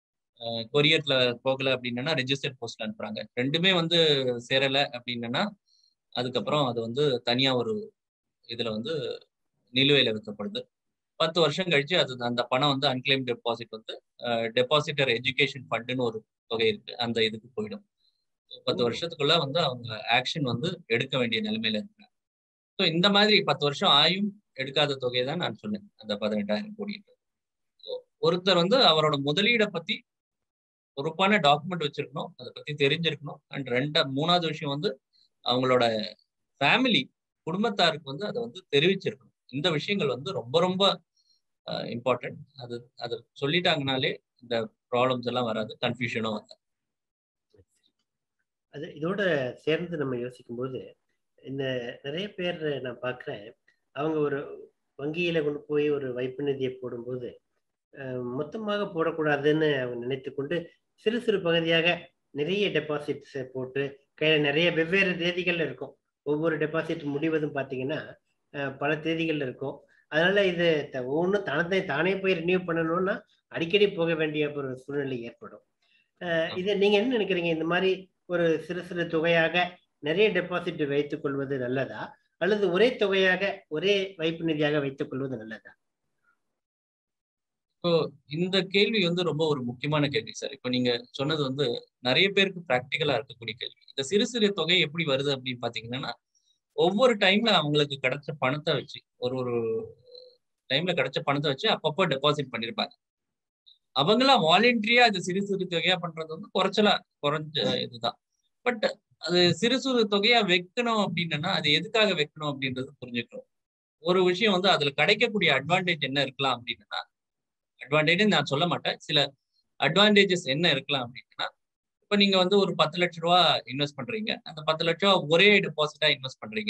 Speaker 2: கொரியர்ல போகல அப்படின்னா ரெஜிஸ்டர்ட் போஸ்ட்ல அனுப்புறாங்க ரெண்டுமே வந்து சேரல அப்படின்னா அதுக்கப்புறம் அது வந்து தனியா ஒரு இதுல வந்து நிலுவையில வைக்கப்படுது பத்து வருஷம் கழிச்சு அது அந்த பணம் வந்து அன்கிளைம் டெபாசிட் வந்து டெபாசிட்டர் எஜுகேஷன் ஃபண்டுன்னு ஒரு தொகை இருக்கு அந்த இதுக்கு போயிடும் பத்து வருஷத்துக்குள்ள வந்து அவங்க ஆக்ஷன் வந்து எடுக்க வேண்டிய நிலைமையில இருக்காங்க ஸோ இந்த மாதிரி பத்து வருஷம் ஆயும் எடுக்காத தொகையை தான் நான் சொன்னேன் அந்த பதினெட்டாயிரம் கோடி ஒருத்தர் வந்து அவரோட முதலீடை பத்தி பொறுப்பான டாக்குமெண்ட் வச்சிருக்கணும் அதை பத்தி தெரிஞ்சிருக்கணும் அண்ட் ரெண்டா மூணாவது விஷயம் வந்து அவங்களோட ஃபேமிலி குடும்பத்தாருக்கு வந்து அதை வந்து தெரிவிச்சிருக்கணும் இந்த விஷயங்கள் வந்து ரொம்ப ரொம்ப இம்பார்ட்டன்ட் அது அது சொல்லிட்டாங்கனாலே இந்த ப்ராப்ளம்ஸ் எல்லாம் வராது கன்ஃபியூஷனும் வராது
Speaker 1: அது இதோட சேர்ந்து நம்ம யோசிக்கும் போது இந்த நிறைய பேர் நான் பார்க்குறேன் அவங்க ஒரு வங்கியில கொண்டு போய் ஒரு வைப்பு நிதியை போடும்போது மொத்தமாக போடக்கூடாதுன்னு அவங்க நினைத்து கொண்டு சிறு சிறு பகுதியாக நிறைய டெபாசிட்ஸ் போட்டு கையில் நிறைய வெவ்வேறு தேதிகள் இருக்கும் ஒவ்வொரு டெபாசிட் முடிவதும் பார்த்தீங்கன்னா பல தேதிகள் இருக்கும் அதனால இது ஒவ்வொன்றும் தானே தானே போய் ரினியூ பண்ணணும்னா அடிக்கடி போக வேண்டிய ஒரு சூழ்நிலை ஏற்படும் இதை நீங்க என்ன நினைக்கிறீங்க இந்த மாதிரி ஒரு சிறு சிறு தொகையாக நிறைய டெபாசிட் வைத்துக் கொள்வது நல்லதா அல்லது ஒரே தொகையாக ஒரே வைப்பு நிதியாக வைத்துக் கொள்வது நல்லதா
Speaker 2: இப்போ இந்த கேள்வி வந்து ரொம்ப ஒரு முக்கியமான கேள்வி சார் இப்போ நீங்க சொன்னது வந்து நிறைய பேருக்கு ப்ராக்டிக்கலா இருக்கக்கூடிய கேள்வி இந்த சிறு சிறு தொகை எப்படி வருது அப்படின்னு பாத்தீங்கன்னா ஒவ்வொரு டைம்ல அவங்களுக்கு கிடைச்ச பணத்தை வச்சு ஒரு ஒரு டைம்ல கிடைச்ச பணத்தை வச்சு அப்பப்போ டெபாசிட் பண்ணிருப்பாங்க அவங்களா வாலண்டரியா அது சிறு சிறு தொகையா பண்றது வந்து குறைச்சலா குறைஞ்ச இதுதான் பட் அது சிறு சிறு தொகையா வைக்கணும் அப்படின்னா அது எதுக்காக வைக்கணும் அப்படின்றது புரிஞ்சுக்கணும் ஒரு விஷயம் வந்து அதுல கிடைக்கக்கூடிய அட்வான்டேஜ் என்ன இருக்கலாம் அப்படின்னா அட்வான்டேஜ் நான் சொல்ல மாட்டேன் சில அட்வான்டேஜஸ் என்ன இருக்கலாம் அப்படின்னா இப்போ நீங்க வந்து ஒரு பத்து லட்ச ரூபா இன்வெஸ்ட் பண்றீங்க அந்த பத்து லட்ச ரூபா ஒரே டெபாசிட்டா இன்வெஸ்ட் பண்றீங்க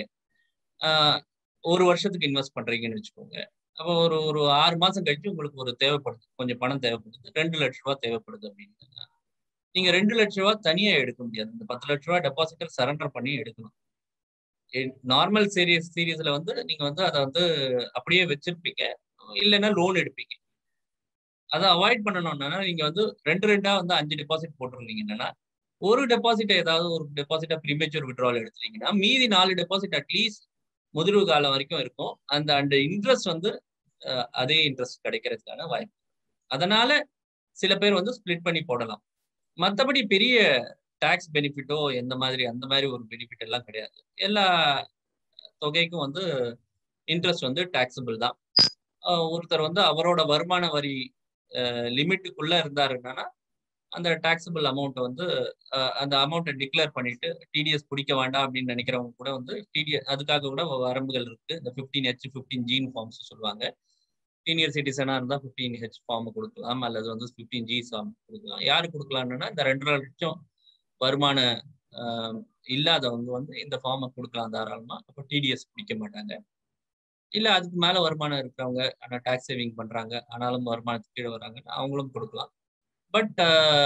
Speaker 2: ஒரு வருஷத்துக்கு இன்வெஸ்ட் பண்றீங்கன்னு வச்சுக்கோங்க அப்போ ஒரு ஒரு ஆறு மாசம் கழிச்சு உங்களுக்கு ஒரு தேவைப்படுது கொஞ்சம் பணம் தேவைப்படுது ரெண்டு லட்ச ரூபா தேவைப்படுது அப்படின்னு நீங்க ரெண்டு லட்ச ரூபா தனியா எடுக்க முடியாது இந்த பத்து லட்ச ரூபா டெபாசிட்டர் சரண்டர் பண்ணி எடுக்கணும் நார்மல் சீரியஸ் சீரியஸ்ல வந்து நீங்க வந்து அதை வந்து அப்படியே வச்சிருப்பீங்க இல்லைன்னா லோன் எடுப்பீங்க அதை அவாய்ட் பண்ணணும்னா நீங்க வந்து ரெண்டு ரெண்டா வந்து அஞ்சு டெபாசிட் போட்டுருந்தீங்கன்னா ஒரு டெபாசிட் ஏதாவது ஒரு டெபாசிட்டா ப்ரீமேச்சூர் விட்ரால் எடுத்துட்டீங்கன்னா மீதி நாலு டெபாசிட் அட்லீஸ்ட் முதிர்வு காலம் வரைக்கும் இருக்கும் அந்த அந்த இன்ட்ரெஸ்ட் வந்து அதே இன்ட்ரெஸ்ட் கிடைக்கிறதுக்கான வாய்ப்பு அதனால சில பேர் வந்து ஸ்பிளிட் பண்ணி போடலாம் மற்றபடி பெரிய டாக்ஸ் பெனிஃபிட்டோ எந்த மாதிரி அந்த மாதிரி ஒரு பெனிஃபிட் எல்லாம் கிடையாது எல்லா தொகைக்கும் வந்து இன்ட்ரெஸ்ட் வந்து டாக்ஸபிள் தான் ஒருத்தர் வந்து அவரோட வருமான வரி லிமிட்டுக்குள்ள இருந்தாருன்னா அந்த டாக்ஸபிள் அமௌண்ட் வந்து அந்த அமௌண்ட்டை டிக்ளேர் பண்ணிட்டு டிடிஎஸ் பிடிக்க வேண்டாம் அப்படின்னு நினைக்கிறவங்க கூட வந்து டிடிஎஸ் அதுக்காக கூட வரம்புகள் இருக்கு இந்த fifteen H fifteen G forms சொல்லுவாங்க சீனியர் சிட்டிசனா இருந்தால் ஃபிஃப்டீன் ஹெச் ஃபார்ம் கொடுக்கலாம் அல்லது வந்து ஃபிஃப்டீன் ஜி ஃபார்ம் கொடுக்கலாம் யாரு கொடுக்கலாம்னா இந்த ரெண்டரை லட்சம் வருமான இல்லாதவங்க வந்து இந்த ஃபார்மை கொடுக்கலாம் தாராளமா அப்போ டிடிஎஸ் பிடிக்க மாட்டாங்க இல்ல அதுக்கு மேல வருமானம் இருக்கிறவங்க ஆனா டாக்ஸ் சேவிங் பண்றாங்க ஆனாலும் வருமானத்துக்கு கீழே வராங்க அவங்களும் கொடுக்கலாம் பட்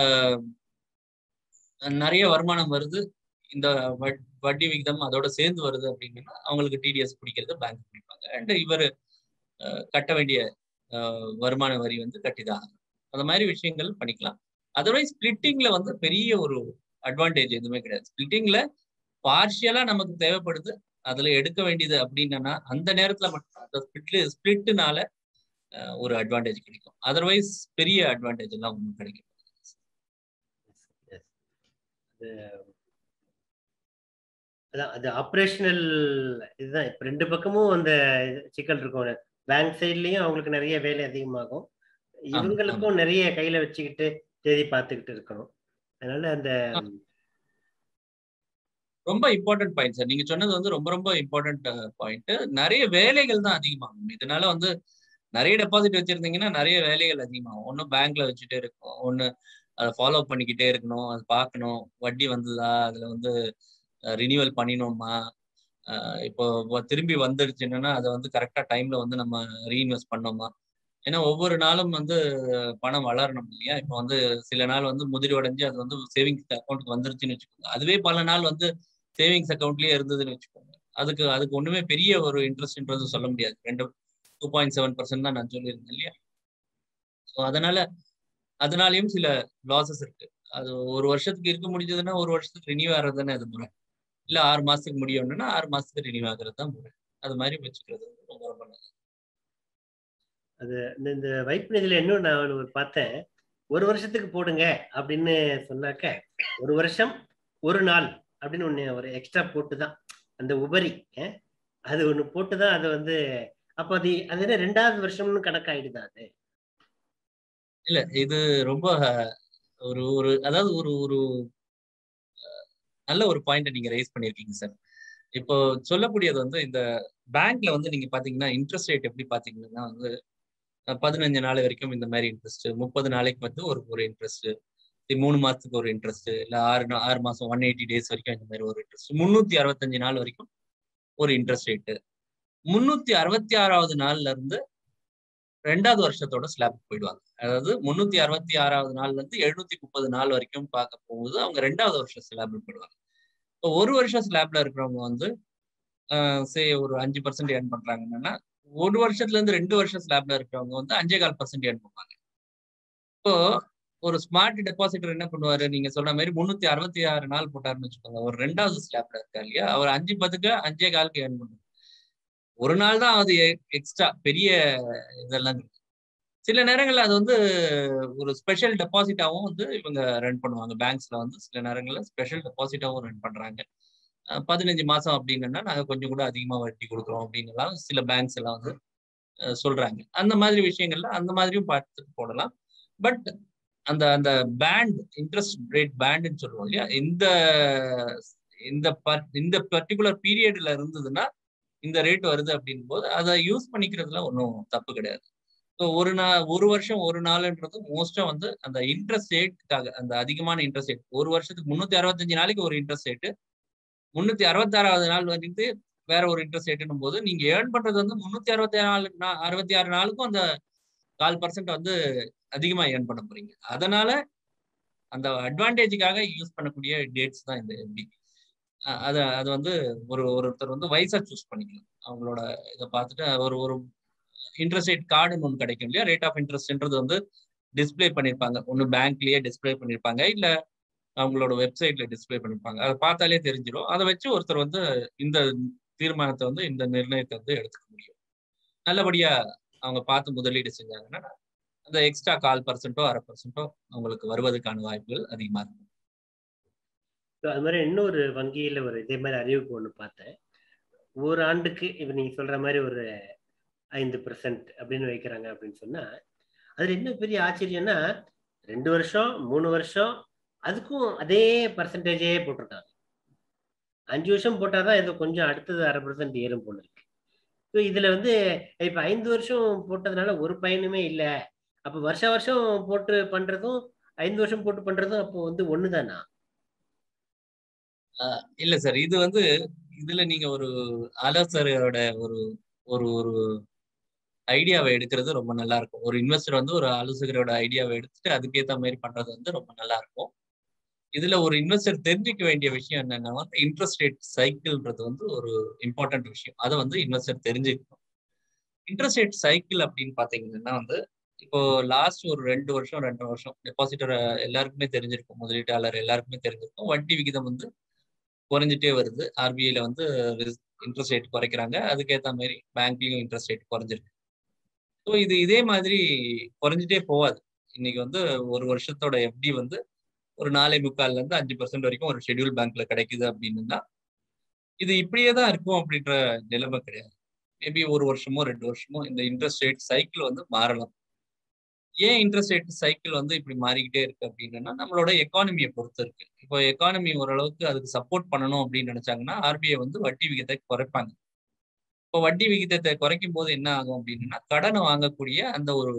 Speaker 2: நிறைய வருமானம் வருது இந்த வட்டி விகிதம் அதோட சேர்ந்து வருது அப்படின்னா அவங்களுக்கு டிடிஎஸ் பிடிக்கிறது பேங்க் பிடிப்பாங்க அண்ட் இவர் கட்ட வேண்டிய வருமான வரி வந்து கட்டிதான் அந்த மாதிரி விஷயங்கள் பண்ணிக்கலாம் அதர்வைஸ் ஸ்பிளிட்டிங்ல வந்து பெரிய ஒரு அட்வான்டேஜ் எதுவுமே கிடையாது ஸ்பிளிட்டிங்ல பார்ஷியலா நமக்கு தேவைப்படுது அதுல எடுக்க வேண்டியது அப்படின்னா அந்த நேரத்துல மட்டும் அந்த ஸ்பிளிட் ஸ்பிளிட்னால ஒரு அட்வான்டேஜ் கிடைக்கும் அதர்வைஸ் பெரிய அட்வான்டேஜ் எல்லாம் ஒன்றும் கிடைக்கும்
Speaker 1: அதான் அது ஆப்ரேஷனல் இதுதான் இப்ப ரெண்டு பக்கமும் அந்த சிக்கல் இருக்கும் பேங்க் சைட்லயும் அவங்களுக்கு நிறைய வேலை அதிகமாகும் இவங்களுக்கும் நிறைய கையில வச்சுக்கிட்டு தேதி பார்த்துக்கிட்டு இருக்கணும் அதனால அந்த
Speaker 2: ரொம்ப இம்பார்ட்டன்ட் பாயிண்ட் சார் நீங்க சொன்னது வந்து ரொம்ப ரொம்ப இம்பார்ட்டன்ட் பாயிண்ட் நிறைய வேலைகள் தான் அதிகமாகும் இதனால வந்து நிறைய டெபாசிட் வச்சிருந்தீங்கன்னா நிறைய வேலைகள் அதிகமாகும் ஒன்னு பேங்க்ல வச்சுட்டே இருக்கும் ஒன்னு அதை ஃபாலோ பண்ணிக்கிட்டே இருக்கணும் அது பார்க்கணும் வட்டி வந்ததா அதுல வந்து ரினியூவல் பண்ணினோமா இப்போ திரும்பி வந்துடுச்சுன்னா அதை வந்து கரெக்டா டைம்ல வந்து நம்ம ரீஇன்வெஸ்ட் பண்ணோமா ஏன்னா ஒவ்வொரு நாளும் வந்து பணம் வளரணும் இல்லையா இப்போ வந்து சில நாள் வந்து முதிரி உடஞ்சி அது வந்து சேவிங்ஸ் அக்கௌண்ட்டுக்கு வந்துருச்சுன்னு வச்சுக்கோங்க அதுவே பல நாள் வந்து சேவிங்ஸ் அக்கௌண்ட்லயே இருந்ததுன்னு வச்சுக்கோங்க அதுக்கு அதுக்கு ஒண்ணுமே பெரிய ஒரு இன்ட்ரெஸ்ட்ன்றது சொல்ல முடியாது ரெண்டு டூ பாயிண்ட் செவன் பர்சன்ட் தான் நான் சொல்லியிருந்தேன் இல்லையா ஸோ அதனால அதனாலயும் சில லாசஸ் இருக்கு அது ஒரு வருஷத்துக்கு இருக்க முடிஞ்சதுன்னா ஒரு வருஷத்துக்கு ரினியூ ஆகிறது தானே அது முறை இல்ல ஆறு மாசத்துக்கு முடியணும்னா ஆறு மாசத்துக்கு ரினியூ ஆகிறது தான் முறை அது மாதிரி வச்சுக்கிறது ரொம்ப ரொம்ப நல்லது
Speaker 1: அது இந்த வைப்பு நிதியில இன்னும் நான் ஒரு பார்த்தேன் ஒரு வருஷத்துக்கு போடுங்க அப்படின்னு சொன்னாக்க ஒரு வருஷம் ஒரு நாள் அப்படின்னு ஒண்ணு ஒரு எக்ஸ்ட்ரா போட்டு தான் அந்த உபரி அது ஒண்ணு போட்டு தான் அது வந்து அப்போ அது அது என்ன ரெண்டாவது வருஷம்னு கணக்காயிடுதா அது
Speaker 2: இல்ல இது ரொம்ப ஒரு ஒரு அதாவது ஒரு ஒரு நல்ல ஒரு பாயிண்ட் நீங்க ரைஸ் பண்ணிருக்கீங்க சார் இப்போ சொல்லக்கூடியது வந்து இந்த பேங்க்ல வந்து நீங்க பாத்தீங்கன்னா இன்ட்ரெஸ்ட் ரேட் எப்படி பாத்தீங்கன்னா வந்து பதினஞ்சு நாள் வரைக்கும் இந்த மாதிரி இன்ட்ரெஸ்ட் முப்பது நாளைக்கு வந்து ஒரு ஒரு இன்ட்ரெஸ்ட் மூணு மாசத்துக்கு ஒரு இன்ட்ரெஸ்ட் இல்ல ஆறு ஆறு மாசம் ஒன் எயிட்டி டேஸ் வரைக்கும் இந்த மாதிரி ஒரு இன்ட்ரெஸ்ட் முன்னூத்தி அறுபத்தஞ்சு நாள் வரைக்கும் ஒரு இன்ட்ரெஸ்ட் ரேட்டு முன்னூத்தி அறுபத்தி ஆறாவது நாள்ல இருந்து ரெண்டாவது வருஷத்தோட ஸ்லாப் போயிடுவாங்க அதாவது முன்னூத்தி அறுபத்தி ஆறாவது நாள்ல இருந்து எழுநூத்தி முப்பது நாள் வரைக்கும் பார்க்க போகும்போது அவங்க ரெண்டாவது வருஷம் ஸ்லாப்ல போயிடுவாங்க இப்போ ஒரு வருஷம் ஸ்லாப்ல இருக்கிறவங்க வந்து சே ஒரு அஞ்சு பர்சன்ட் ஏர்ன் பண்றாங்கன்னா ஒரு வருஷத்துல இருந்து ரெண்டு வருஷம் ஸ்லாப்ல இருக்கிறவங்க வந்து அஞ்சே கால் பர்சன்ட் ஏர்ன் பண்ணுவாங்க இப்போ ஒரு ஸ்மார்ட் டெபாசிட்டர் என்ன பண்ணுவாரு நீங்க சொல்ற மாதிரி முன்னூத்தி அறுபத்தி ஆறு நாள் போட்டாருன்னு வச்சுக்கோங்க ஒரு ரெண்டாவது ஸ்லாப்ல இருக்கா இல்லையா அவர் அஞ்சு பத்துக்கு அஞ்சே காலுக்கு ஏர்ன் பண்ணுவார் ஒரு நாள் தான் அது எக்ஸ்ட்ரா பெரிய இதெல்லாம் சில நேரங்கள்ல அது வந்து ஒரு ஸ்பெஷல் டெபாசிட்டாவும் வந்து இவங்க ரன் பண்ணுவாங்க பேங்க்ஸ்ல வந்து சில நேரங்கள்ல ஸ்பெஷல் டெபாசிட்டாவும் ரன் பண்றாங்க பதினஞ்சு மாசம் அப்படின்னா நாங்க கொஞ்சம் கூட அதிகமா வட்டி கொடுக்குறோம் அப்படின்னுலாம் சில பேங்க்ஸ் எல்லாம் வந்து சொல்றாங்க அந்த மாதிரி விஷயங்கள்ல அந்த மாதிரியும் பார்த்துட்டு போடலாம் பட் அந்த அந்த பேண்ட் இன்ட்ரெஸ்ட் ரேட் பேண்டுன்னு சொல்லுவோம் இல்லையா இந்த இந்த இந்த பர்டிகுலர் பீரியட்ல இருந்ததுன்னா இந்த ரேட் வருது அப்படின் போது அதை யூஸ் பண்ணிக்கிறதுல ஒன்றும் தப்பு கிடையாது ஸோ ஒரு நாள் ஒரு வருஷம் ஒரு நாள்ன்றது மோஸ்டா வந்து அந்த இன்ட்ரெஸ்ட் ரேட்டுக்காக அந்த அதிகமான இன்ட்ரெஸ்ட் ரேட் ஒரு வருஷத்துக்கு முன்னூத்தி அறுபத்தஞ்சு நாளைக்கு ஒரு இன்ட்ரெஸ்ட் ரேட்டு முன்னூத்தி அறுபத்தாறாவது நாள் வந்துட்டு வேற ஒரு இன்ட்ரெஸ்ட் ரேட்டுன்னும் போது நீங்க ஏர்ன் பண்றது வந்து முன்னூத்தி அறுபத்தி நாலு அறுபத்தி ஆறு நாளுக்கும் அந்த கால் பர்சன்ட் வந்து அதிகமா ஏர்ன் பண்ண போறீங்க அதனால அந்த அட்வான்டேஜுக்காக யூஸ் பண்ணக்கூடிய டேட்ஸ் தான் இந்த எஃபி அது அது வந்து ஒரு ஒருத்தர் வந்து வயசா சூஸ் பண்ணிக்கலாம் அவங்களோட இதை பார்த்துட்டு ஒரு ஒரு இன்ட்ரெஸ்ட் ரேட் கார்டுன்னு ஒன்று கிடைக்கும் இல்லையா ரேட் ஆஃப் இன்ட்ரெஸ்ட்ன்றது வந்து டிஸ்பிளே பண்ணியிருப்பாங்க ஒன்று பேங்க்லயே டிஸ்பிளே பண்ணியிருப்பாங்க இல்லை அவங்களோட வெப்சைட்ல டிஸ்பிளே பண்ணியிருப்பாங்க அதை பார்த்தாலே தெரிஞ்சிடும் அதை வச்சு ஒருத்தர் வந்து இந்த தீர்மானத்தை வந்து இந்த நிர்ணயத்தை வந்து எடுத்துக்க முடியும் நல்லபடியா அவங்க பார்த்து முதலீடு செஞ்சாங்கன்னா அந்த எக்ஸ்ட்ரா கால் பர்சன்ட்டோ அரை பர்சன்ட்டோ அவங்களுக்கு வருவதற்கான வாய்ப்புகள் அதிகமா இருக்கும்
Speaker 1: அது மாதிரி இன்னொரு வங்கியில ஒரு இதே மாதிரி அறிவிப்பு ஒன்று பார்த்தேன் ஒரு ஆண்டுக்கு இப்போ நீங்க சொல்ற மாதிரி ஒரு ஐந்து பர்சன்ட் அப்படின்னு வைக்கிறாங்க அப்படின்னு சொன்னா அதுல என்ன பெரிய ஆச்சரியம்னா ரெண்டு வருஷம் மூணு வருஷம் அதுக்கும் அதே பர்சன்டேஜே போட்டிருக்காங்க அஞ்சு வருஷம் போட்டாதான் ஏதோ கொஞ்சம் அடுத்தது அரை பர்சன்ட் ஏறும் போல இருக்கு ஸோ இதுல வந்து இப்ப ஐந்து வருஷம் போட்டதுனால ஒரு பயனுமே இல்லை அப்ப வருஷ வருஷம் போட்டு பண்றதும் ஐந்து வருஷம் போட்டு பண்றதும் அப்போ வந்து ஒண்ணுதானா
Speaker 2: இல்ல சார் இது வந்து இதுல நீங்க ஒரு ஆலோசகரோட ஒரு ஒரு ஒரு ஐடியாவை எடுக்கிறது ரொம்ப நல்லா இருக்கும் ஒரு இன்வெஸ்டர் வந்து ஒரு ஆலோசகரோட ஐடியாவை எடுத்துட்டு அதுக்கேற்ற மாதிரி பண்றது வந்து ரொம்ப நல்லா இருக்கும் இதுல ஒரு இன்வெஸ்டர் தெரிஞ்சுக்க வேண்டிய விஷயம் என்னன்னா வந்து இன்ட்ரெஸ்ட் ரேட் சைக்கிள்ன்றது வந்து ஒரு இம்பார்ட்டன்ட் விஷயம் அதை வந்து இன்வெஸ்டர் தெரிஞ்சுக்கணும் இன்ட்ரெஸ்ட் ரேட் சைக்கிள் அப்படின்னு பாத்தீங்கன்னா வந்து இப்போ லாஸ்ட் ஒரு ரெண்டு வருஷம் ரெண்டரை வருஷம் டெபாசிட்டர் எல்லாருக்குமே தெரிஞ்சிருக்கும் முதலீட்டாளர் எல்லாருக்குமே தெரிஞ்சிருக்கும் வட்டி விகிதம் வந்து குறைஞ்சிட்டே வருது ஆர்பிஐல வந்து இன்ட்ரெஸ்ட் ரேட் குறைக்கிறாங்க அதுக்கேற்ற மாதிரி பேங்க்லயும் இன்ட்ரெஸ்ட் ரேட் குறைஞ்சிருக்கு ஸோ இது இதே மாதிரி குறைஞ்சிட்டே போகாது இன்னைக்கு வந்து ஒரு வருஷத்தோட எஃப்டி வந்து ஒரு நாலே முக்கால்ல இருந்து அஞ்சு பர்சன்ட் வரைக்கும் ஒரு ஷெடியூல் பேங்க்ல கிடைக்குது அப்படின்னா இது இப்படியே தான் இருக்கும் அப்படின்ற நிலைமை கிடையாது மேபி ஒரு வருஷமோ ரெண்டு வருஷமோ இந்த இன்ட்ரெஸ்ட் ரேட் சைக்கிள் வந்து மாறலாம் ஏன் இன்ட்ரெஸ்ட் ரேட் சைக்கிள் வந்து இப்படி மாறிக்கிட்டே இருக்கு அப்படின்னா நம்மளோட எக்கானமியை பொறுத்து இருக்கு இப்போ எக்கானமி ஓரளவுக்கு அதுக்கு சப்போர்ட் பண்ணணும் அப்படின்னு நினைச்சாங்கன்னா ஆர்பிஐ வந்து வட்டி விகிதத்தை குறைப்பாங்க இப்போ வட்டி விகிதத்தை குறைக்கும் போது என்ன ஆகும் அப்படின்னா கடனை வாங்கக்கூடிய அந்த ஒரு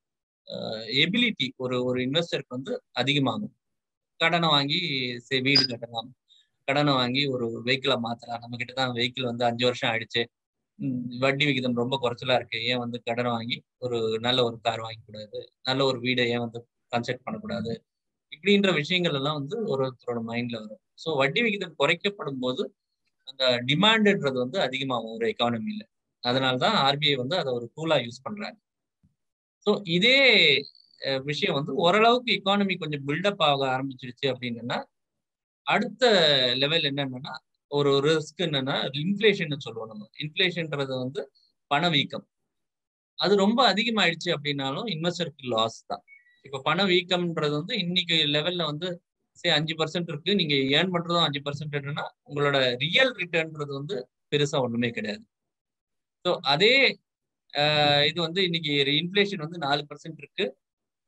Speaker 2: எபிலிட்டி ஒரு ஒரு இன்வெஸ்டருக்கு வந்து அதிகமாகும் கடனை வாங்கி சரி வீடு கட்டலாம் கடனை வாங்கி ஒரு வெஹிக்கிளை மாத்தலாம் நம்ம கிட்ட தான் வெஹிக்கிள் வந்து அஞ்சு வருஷம் ஆயிடுச்சு வட்டி விகிதம் ரொம்ப குறைச்சலா இருக்கு ஏன் வந்து கடன் வாங்கி ஒரு நல்ல ஒரு கார் வாங்கக்கூடாது நல்ல ஒரு வீடை ஏன் வந்து கன்ஸ்ட்ரக்ட் பண்ணக்கூடாது இப்படின்ற விஷயங்கள் எல்லாம் வந்து ஒருத்தரோட மைண்ட்ல வரும் ஸோ வட்டி விகிதம் குறைக்கப்படும் போது அந்த டிமாண்டுன்றது வந்து அதிகமாகும் ஒரு எக்கானமில அதனாலதான் ஆர்பிஐ வந்து அதை ஒரு டூலா யூஸ் பண்றாங்க ஸோ இதே விஷயம் வந்து ஓரளவுக்கு எக்கானமி கொஞ்சம் பில்டப் ஆக ஆரம்பிச்சிருச்சு அப்படின்னா அடுத்த லெவல் என்னன்னா ஒரு ரிஸ்க் என்னன்னா இன்ஃபிளேஷன் சொல்லுவோம் நம்ம இன்ஃபிளேஷன்ன்றது வந்து பணவீக்கம் அது ரொம்ப அதிகமாயிடுச்சு அப்படின்னாலும் இன்வெஸ்டருக்கு லாஸ் தான் இப்போ பணவீக்கம்ன்றது வந்து இன்னைக்கு லெவல்ல வந்து சே அஞ்சு பர்சன்ட் இருக்கு நீங்க ஏர்ன் பண்றதும் அஞ்சு பர்சன்ட்னா உங்களோட ரியல் ரிட்டர்ன்றது வந்து பெருசா ஒண்ணுமே கிடையாது ஸோ அதே இது வந்து இன்னைக்கு இன்ஃபிளேஷன் வந்து நாலு பர்சன்ட் இருக்கு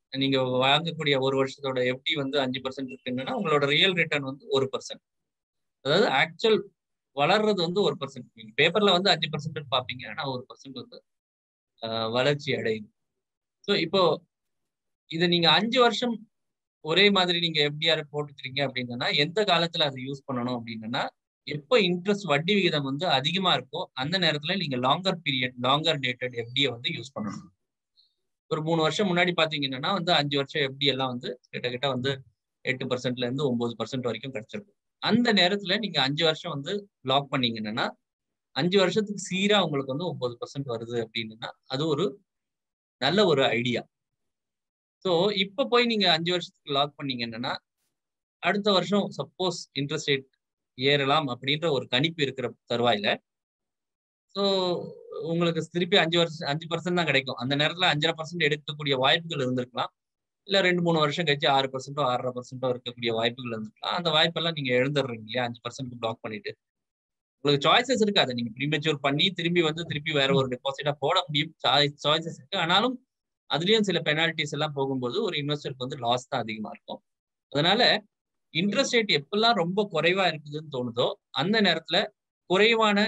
Speaker 2: நீங்க வாங்கக்கூடிய ஒரு வருஷத்தோட எஃப்டி வந்து அஞ்சு பர்சன்ட் இருக்குன்னா உங்களோட ரியல் ரிட்டர்ன் வந்து ஒரு பர்சன்ட் அதாவது ஆக்சுவல் வளர்றது வந்து ஒரு பர்சன்ட் நீங்க பேப்பர்ல வந்து அஞ்சு பர்சன்ட் பார்ப்பீங்க ஆனா ஒரு பர்சன்ட் வந்து வளர்ச்சி அடையுது ஸோ இப்போ இதை நீங்க அஞ்சு வருஷம் ஒரே மாதிரி நீங்க எஃப்டிஆர் போட்டுக்கிறீங்க அப்படின்னா எந்த காலத்துல அதை யூஸ் பண்ணணும் அப்படின்னா எப்போ இன்ட்ரெஸ்ட் வட்டி விகிதம் வந்து அதிகமா இருக்கோ அந்த நேரத்துல நீங்க லாங்கர் பீரியட் லாங்கர் டேட்டட் எஃப்டியை வந்து யூஸ் பண்ணணும் ஒரு மூணு வருஷம் முன்னாடி பாத்தீங்கன்னா வந்து அஞ்சு வருஷம் எஃப்டி எல்லாம் வந்து கிட்டத்தட்ட வந்து எட்டு பர்சன்ட்ல இருந்து ஒன்பது பர்சன்ட் வரைக்கும் கிடைச்சிருக்கும் அந்த நேரத்துல நீங்க அஞ்சு வருஷம் வந்து லாக் பண்ணீங்கன்னா அஞ்சு வருஷத்துக்கு சீரா உங்களுக்கு வந்து ஒன்பது பர்சன்ட் வருது அப்படின்னா அது ஒரு நல்ல ஒரு ஐடியா ஸோ இப்போ போய் நீங்க அஞ்சு வருஷத்துக்கு லாக் பண்ணீங்கன்னா அடுத்த வருஷம் சப்போஸ் இன்ட்ரெஸ்ட் ரேட் ஏறலாம் அப்படின்ற ஒரு கணிப்பு இருக்கிற தருவாயில ஸோ உங்களுக்கு திருப்பி அஞ்சு வருஷம் அஞ்சு பர்சன்ட் தான் கிடைக்கும் அந்த நேரத்தில் அஞ்சரை பர்சன்ட் எடுக்கக்கூடிய வாய்ப்புகள் இருந்திருக்கலாம் இல்லை ரெண்டு மூணு வருஷம் கழிச்சு ஆறு பர்சன்ட்டோ ஆறரை பர்சன்ட்டோ இருக்கக்கூடிய வாய்ப்புகள் இருந்திருக்கலாம் அந்த வாய்ப்பெல்லாம் நீங்க எழுந்துடுறீங்க இல்லையா அஞ்சு பர்சன்ட் பிளாக் பண்ணிட்டு உங்களுக்கு சாய்ஸஸ் இருக்கு அதை நீங்க ப்ரீமெச்சூர் பண்ணி திரும்பி வந்து திருப்பி வேற ஒரு டெபாசிட்டா போட முடியும் சாய்ஸஸ் இருக்கு ஆனாலும் அதுலயும் சில பெனால்டிஸ் எல்லாம் போகும்போது ஒரு இன்வெஸ்டருக்கு வந்து லாஸ் தான் அதிகமா இருக்கும் அதனால இன்ட்ரெஸ்ட் ரேட் எப்பெல்லாம் ரொம்ப குறைவா இருக்குதுன்னு தோணுதோ அந்த நேரத்துல குறைவான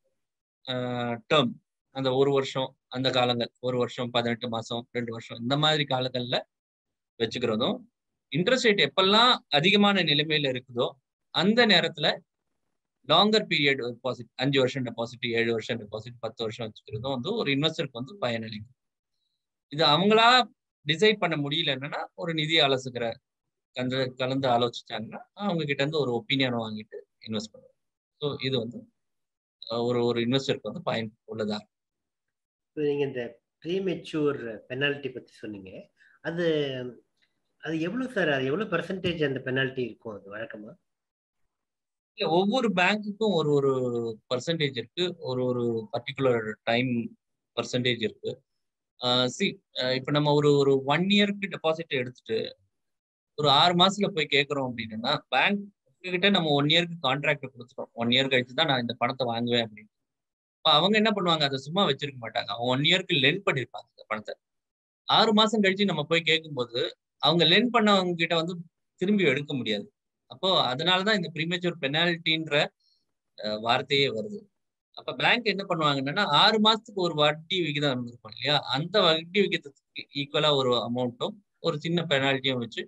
Speaker 2: டேர்ம் அந்த ஒரு வருஷம் அந்த காலங்கள் ஒரு வருஷம் பதினெட்டு மாசம் ரெண்டு வருஷம் இந்த மாதிரி காலங்கள்ல வச்சுக்கிறதும் இன்ட்ரெஸ்ட் ரேட் எப்பெல்லாம் அதிகமான நிலைமையில இருக்குதோ அந்த நேரத்துல லாங்கர் பீரியட் டெபாசிட் அஞ்சு வருஷம் டெபாசிட் ஏழு வருஷம் டெபாசிட் பத்து வருஷம் வச்சுக்கிறதும் வந்து ஒரு இன்வெஸ்டருக்கு வந்து பயனளிக்கும் இது அவங்களா டிசைட் பண்ண முடியல என்னன்னா ஒரு நிதி ஆலோசகர கலந்து கலந்து ஆலோசிச்சாங்கன்னா அவங்க கிட்ட இருந்து ஒரு ஒப்பீனியனை வாங்கிட்டு இன்வெஸ்ட் பண்ணுவாங்க ஸோ இது வந்து ஒரு ஒரு இன்வெஸ்டருக்கு வந்து பயன் உள்ளதா
Speaker 1: நீங்க இந்த ப்ரீமெச்சூர் பெனால்ட்டி பத்தி சொன்னீங்க அது அது எவ்வளவு சார் அது எவ்வளவு பெர்சன்டேஜ் அந்த பெனால்ட்டி இருக்கும் அது வழக்கமா
Speaker 2: இல்ல ஒவ்வொரு பேங்க்குக்கும் ஒரு ஒரு பர்சன்டேஜ் இருக்கு ஒரு ஒரு பர்டிகுலர் டைம் பர்சன்டேஜ் இருக்கு சி இப்போ நம்ம ஒரு ஒரு ஒன் இயருக்கு டெபாசிட் எடுத்துட்டு ஒரு ஆறு மாசத்துல போய் கேட்குறோம் அப்படின்னா பேங்க் கிட்ட நம்ம ஒன் இயருக்கு கான்ட்ராக்ட் கொடுத்துட்டோம் ஒன் இயர் கழிச்சு தான் நான் இந்த பணத்தை வாங்குவேன் அப்படின்னு இப்போ அவங்க என்ன பண்ணுவாங்க அதை சும்மா வச்சிருக்க மாட்டாங்க அவங்க ஒன் இயருக்கு லென் பண்ணிருப்பாங்க இந்த பணத்தை ஆறு மாசம் கழிச்சு நம்ம போய் கேட்கும்போது அவங்க லென் பண்ணவங்க கிட்ட வந்து திரும்பி எடுக்க முடியாது அப்போ அதனாலதான் இந்த ப்ரீமேச்சூர் பெனால்ட்டின்ற வார்த்தையே வருது அப்ப பேங்க் என்ன பண்ணுவாங்கன்னா ஆறு மாசத்துக்கு ஒரு வட்டி விகிதம் இருந்திருக்கும் இல்லையா அந்த வட்டி விகிதத்துக்கு ஈக்குவலா ஒரு அமௌண்ட்டும் ஒரு சின்ன பெனால்ட்டியும் வச்சு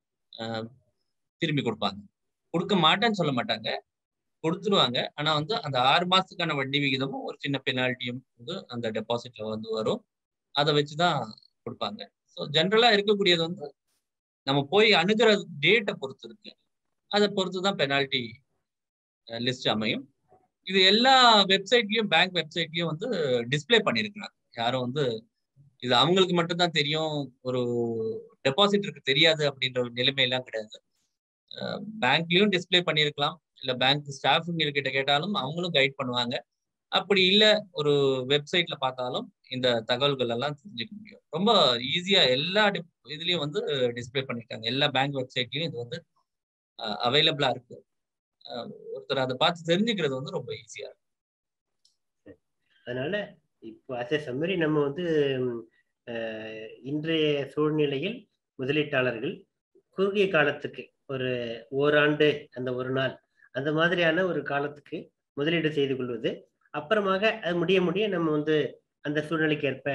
Speaker 2: திரும்பி கொடுப்பாங்க கொடுக்க மாட்டேன்னு சொல்ல மாட்டாங்க கொடுத்துருவாங்க ஆனா வந்து அந்த ஆறு மாசத்துக்கான வட்டி விகிதமும் ஒரு சின்ன பெனால்ட்டியும் வந்து அந்த டெபாசிட்ல வந்து வரும் அதை வச்சுதான் கொடுப்பாங்க ஸோ ஜென்ரலா இருக்கக்கூடியது வந்து நம்ம போய் அணுகிற டேட்டை பொறுத்து இருக்கு அதை பொறுத்து தான் பெனால்ட்டி லிஸ்ட் அமையும் இது எல்லா வெப்சைட்லயும் பேங்க் வெப்சைட்லயும் வந்து டிஸ்பிளே பண்ணிருக்கிறாங்க யாரும் வந்து இது அவங்களுக்கு மட்டும்தான் தெரியும் ஒரு டெபாசிட்டருக்கு தெரியாது அப்படின்ற ஒரு நிலைமையெல்லாம் கிடையாது பேங்க்லயும் டிஸ்பிளே பண்ணியிருக்கலாம் இல்ல பேங்க் ஸ்டாஃபுங்க கிட்ட கேட்டாலும் அவங்களும் கைட் பண்ணுவாங்க அப்படி இல்ல ஒரு வெப்சைட்ல பார்த்தாலும் இந்த தகவல்கள் எல்லாம் தெரிஞ்சுக்க முடியும் ரொம்ப ஈஸியா எல்லா இதுலயும் வந்து டிஸ்பிளே பண்ணிருக்காங்க எல்லா பேங்க் வெப்சைட்லயும் இது வந்து அவைலபிளா இருக்கு ஒருத்தர் அதை பார்த்து தெரிஞ்சுக்கிறது வந்து ரொம்ப ஈஸியா
Speaker 1: இருக்கு அதனால இப்போ அசே சம்மரி நம்ம வந்து இன்றைய சூழ்நிலையில் முதலீட்டாளர்கள் குறுகிய காலத்துக்கு ஒரு ஓராண்டு அந்த ஒரு நாள் அந்த மாதிரியான ஒரு காலத்துக்கு முதலீடு செய்து கொள்வது அப்புறமாக அது முடிய முடிய நம்ம வந்து அந்த சூழ்நிலைக்கு ஏற்ப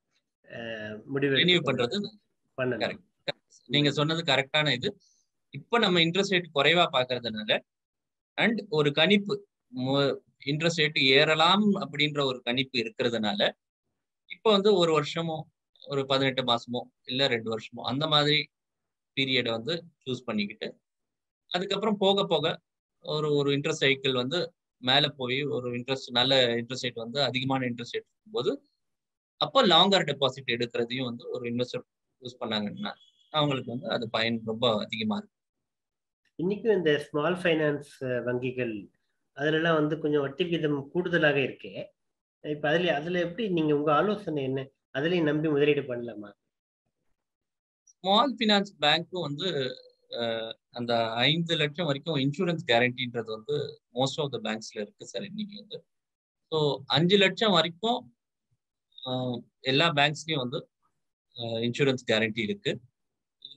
Speaker 1: முடிவு
Speaker 2: பண்றது
Speaker 1: பண்ணணும்
Speaker 2: நீங்க சொன்னது கரெக்டான இது இப்ப நம்ம இன்ட்ரெஸ்ட் ரேட் குறைவா பாக்குறதுனால அண்ட் ஒரு கணிப்பு இன்ட்ரெஸ்ட் ரேட் ஏறலாம் அப்படின்ற ஒரு கணிப்பு இருக்கிறதுனால இப்போ வந்து ஒரு வருஷமோ ஒரு பதினெட்டு மாசமோ இல்ல ரெண்டு வருஷமோ அந்த மாதிரி பீரியடை வந்து சூஸ் பண்ணிக்கிட்டு அதுக்கப்புறம் போக போக ஒரு ஒரு இன்ட்ரெஸ்ட் சைக்கிள் வந்து மேலே போய் ஒரு இன்ட்ரெஸ்ட் நல்ல இன்ட்ரெஸ்ட் ரேட் வந்து அதிகமான இன்ட்ரெஸ்ட் ரேட் இருக்கும்போது அப்போ லாங்கர் டெபாசிட் எடுக்கிறதையும் வந்து ஒரு இன்வெஸ்டர் யூஸ் பண்ணாங்கன்னா அவங்களுக்கு வந்து அது பயன் ரொம்ப அதிகமா இருக்கும்
Speaker 1: இன்னைக்கும் இந்த ஸ்மால் ஃபைனான்ஸ் வங்கிகள் அதுலலாம் வந்து கொஞ்சம் வட்டி விகிதம் கூடுதலாக இருக்கு இப்ப அதுல அதுல எப்படி நீங்க உங்க ஆலோசனை என்ன அதுலயும் நம்பி முதலீடு பண்ணலாமா
Speaker 2: ஸ்மால் ஃபினான்ஸ் பேங்க்கும் வந்து அந்த ஐந்து லட்சம் வரைக்கும் இன்சூரன்ஸ் கேரண்டின்றது வந்து மோஸ்ட் ஆஃப் த பேங்க்ஸ்ல இருக்கு சார் இன்னைக்கு வந்து ஸோ அஞ்சு லட்சம் வரைக்கும் எல்லா பேங்க்ஸ்லயும் வந்து இன்சூரன்ஸ் கேரண்டி இருக்கு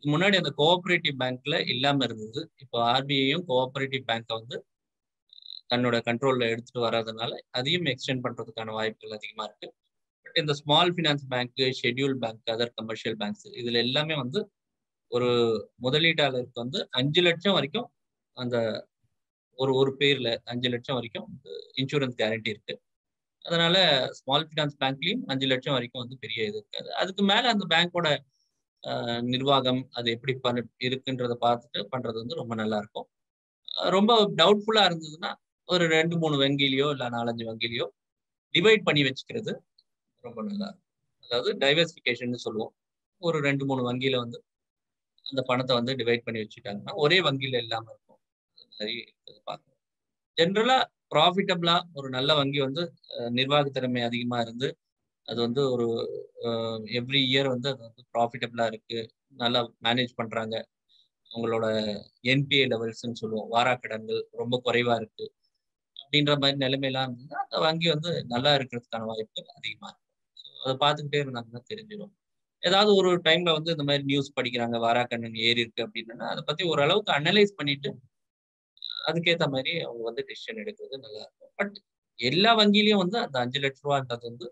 Speaker 2: முன்னாடி அந்த கோஆபரேட்டிவ் பேங்க்ல இல்லாம இருந்தது இப்போ ஆர்பிஐயும் கோஆபரேட்டிவ் பேங்கை வந்து தன்னோட கண்ட்ரோல்ல எடுத்துட்டு வர்றதுனால அதையும் எக்ஸ்டெண்ட் பண்றதுக்கான வாய்ப்புகள் அதிகமா இருக்கு பட் இந்த small finance bank schedule bank other commercial banks இதுல எல்லாமே வந்து ஒரு முதலீட்டாளருக்கு வந்து அஞ்சு லட்சம் வரைக்கும் அந்த ஒரு ஒரு பேர்ல அஞ்சு லட்சம் வரைக்கும் இன்சூரன்ஸ் கேரண்டி இருக்கு அதனால ஸ்மால் ஃபினான்ஸ் பேங்க்லயும் அஞ்சு லட்சம் வரைக்கும் வந்து பெரிய இது இருக்காது அதுக்கு மேல அந்த பேங்கோட நிர்வாகம் அது எப்படி பண்ண இருக்குன்றத பார்த்துட்டு பண்றது வந்து ரொம்ப நல்லா இருக்கும் ரொம்ப டவுட்ஃபுல்லா இருந்ததுன்னா ஒரு ரெண்டு மூணு வங்கிலையோ இல்லை நாலஞ்சு வங்கிலையோ டிவைட் பண்ணி வச்சுக்கிறது ரொம்ப நல்லா இருக்கும் அதாவது டைவர்சிஃபிகேஷன் சொல்லுவோம் ஒரு ரெண்டு மூணு வங்கியில வந்து அந்த பணத்தை வந்து டிவைட் பண்ணி வச்சுட்டாங்கன்னா ஒரே வங்கியில இல்லாம இருக்கும் அது மாதிரி பார்க்கணும் ஜென்ரலா ப்ராஃபிட்டபிளா ஒரு நல்ல வங்கி வந்து நிர்வாக திறமை அதிகமா இருந்து அது வந்து ஒரு எவ்ரி இயர் வந்து அது வந்து ப்ராஃபிட்டபிளா இருக்கு நல்லா மேனேஜ் பண்றாங்க அவங்களோட என்பிஏ லெவல்ஸ்ன்னு சொல்லுவோம் வாராக்கடன்கள் ரொம்ப குறைவா இருக்கு அப்படின்ற மாதிரி நிலைமையெல்லாம் இருந்ததுன்னா அந்த வங்கி வந்து நல்லா இருக்கிறதுக்கான வாய்ப்புகள் அதிகமா இருக்கும் அதை பார்த்துக்கிட்டே இருந்தாங்கன்னா தெரிஞ்சிடும் ஏதாவது ஒரு டைம்ல வந்து இந்த மாதிரி நியூஸ் படிக்கிறாங்க வாராக்கண்ணன் ஏறி இருக்கு அப்படின்னா அதை பத்தி ஓரளவுக்கு அனலைஸ் பண்ணிட்டு அதுக்கேற்ற மாதிரி அவங்க வந்து டிசிஷன் எடுக்கிறது நல்லா இருக்கும் பட் எல்லா வங்கியிலையும் வந்து அந்த அஞ்சு லட்ச ரூபான்றது வந்து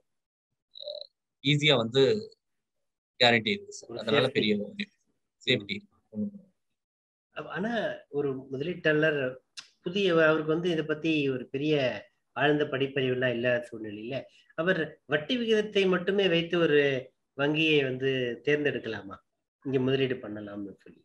Speaker 2: ஈஸியா வந்து கேரண்டி இருக்கு சார் அதனால பெரிய சேஃப்டி
Speaker 1: ஆனா ஒரு முதலீட்டாளர் புதிய அவருக்கு வந்து இதை பத்தி ஒரு பெரிய ஆழ்ந்த படிப்பறிவு எல்லாம் இல்லாத சூழ்நிலையில அவர் வட்டி விகிதத்தை மட்டுமே வைத்து ஒரு வங்கியை வந்து தேர்ந்தெடுக்கலாமா இங்க முதலீடு பண்ணலாம்னு சொல்லிட்டு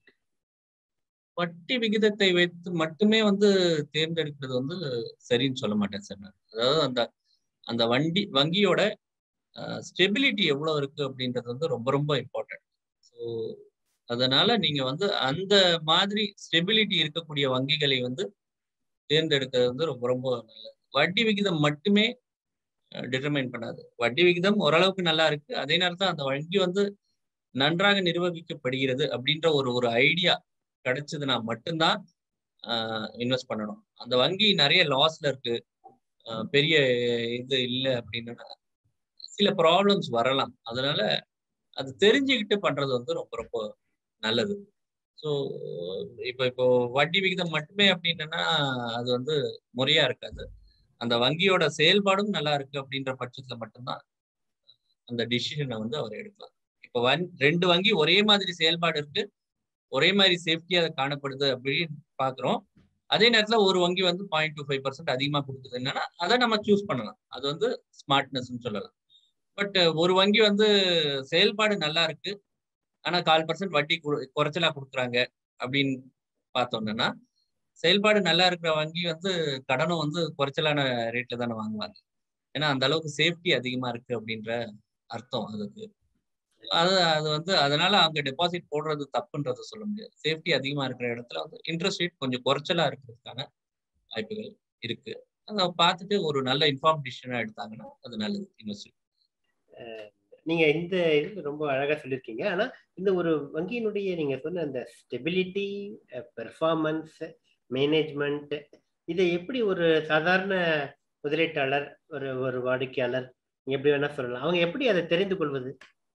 Speaker 2: வட்டி விகிதத்தை வைத்து மட்டுமே வந்து தேர்ந்தெடுக்கிறது வந்து சரின்னு சொல்ல மாட்டேன் சார் நான் அதாவது அந்த அந்த வண்டி வங்கியோட ஸ்டெபிலிட்டி எவ்வளவு இருக்கு அப்படின்றது வந்து ரொம்ப ரொம்ப இம்பார்ட்டன்ட் ஸோ அதனால நீங்க வந்து அந்த மாதிரி ஸ்டெபிலிட்டி இருக்கக்கூடிய வங்கிகளை வந்து தேர்ந்தெடுக்கிறது வந்து ரொம்ப ரொம்ப நல்லது வட்டி விகிதம் மட்டுமே டிட்டர்மைன் பண்ணாது வட்டி விகிதம் ஓரளவுக்கு நல்லா இருக்கு அதே நேரத்தில் அந்த வங்கி வந்து நன்றாக நிர்வகிக்கப்படுகிறது அப்படின்ற ஒரு ஒரு ஐடியா கிடைச்சதுன்னா மட்டும்தான் இன்வெஸ்ட் பண்ணணும் அந்த வங்கி நிறைய லாஸ்ல இருக்கு பெரிய இது இல்லை அப்படின்னா சில ப்ராப்ளம்ஸ் வரலாம் அதனால அது தெரிஞ்சுக்கிட்டு பண்றது வந்து ரொம்ப ரொம்ப நல்லது ஸோ இப்போ இப்போ வட்டி விகிதம் மட்டுமே அப்படின்னா அது வந்து முறையா இருக்காது அந்த வங்கியோட செயல்பாடும் நல்லா இருக்கு அப்படின்ற பட்சத்துல மட்டும்தான் அந்த டிசிஷனை வந்து அவர் எடுக்கலாம் இப்போ வன் ரெண்டு வங்கி ஒரே மாதிரி செயல்பாடு இருக்கு ஒரே மாதிரி சேஃப்டியா அது காணப்படுது அப்படின்னு பாக்குறோம் அதே நேரத்துல ஒரு வங்கி வந்து பாயிண்ட் டூ ஃபைவ் பர்சன்ட் அதிகமா கொடுக்குது என்னன்னா அதை நம்ம சூஸ் பண்ணலாம் அது வந்து ஸ்மார்ட்னஸ்ன்னு சொல்லலாம் பட் ஒரு வங்கி வந்து செயல்பாடு நல்லா இருக்கு ஆனா கால் பர்சன்ட் வட்டி குறைச்சலா கொடுக்குறாங்க அப்படின்னு பார்த்தோம்னா செயல்பாடு நல்லா இருக்கிற வங்கி வந்து கடனும் வந்து குறைச்சலான ரேட்ல தானே வாங்குவாங்க ஏன்னா அந்த அளவுக்கு சேஃப்டி அதிகமா இருக்கு அப்படின்ற அர்த்தம் அதுக்கு அது அது வந்து அதனால அங்க டெபாசிட் போடுறது தப்புன்றத சொல்ல முடியாது சேஃப்டி அதிகமா இருக்கிற இடத்துல வந்து இன்ட்ரெஸ்ட் ரேட் கொஞ்சம் குறைச்சலா இருக்கிறதுக்கான வாய்ப்புகள் இருக்கு அதை பார்த்துட்டு ஒரு நல்ல இன்ஃபார்ம் டிசிஷனா எடுத்தாங்கன்னா அது நல்லது இன்வெஸ்ட்
Speaker 1: நீங்க இந்த இது ரொம்ப அழகா சொல்லியிருக்கீங்க ஆனா இந்த ஒரு வங்கியினுடைய நீங்க சொன்ன அந்த ஸ்டெபிலிட்டி பெர்ஃபார்மன்ஸ் மேனேஜ்மெண்ட் இதை எப்படி ஒரு சாதாரண முதலீட்டாளர் ஒரு ஒரு வாடிக்கையாளர் எப்படி வேணா சொல்லலாம் அவங்க எப்படி அதை தெரிந்து கொள்வது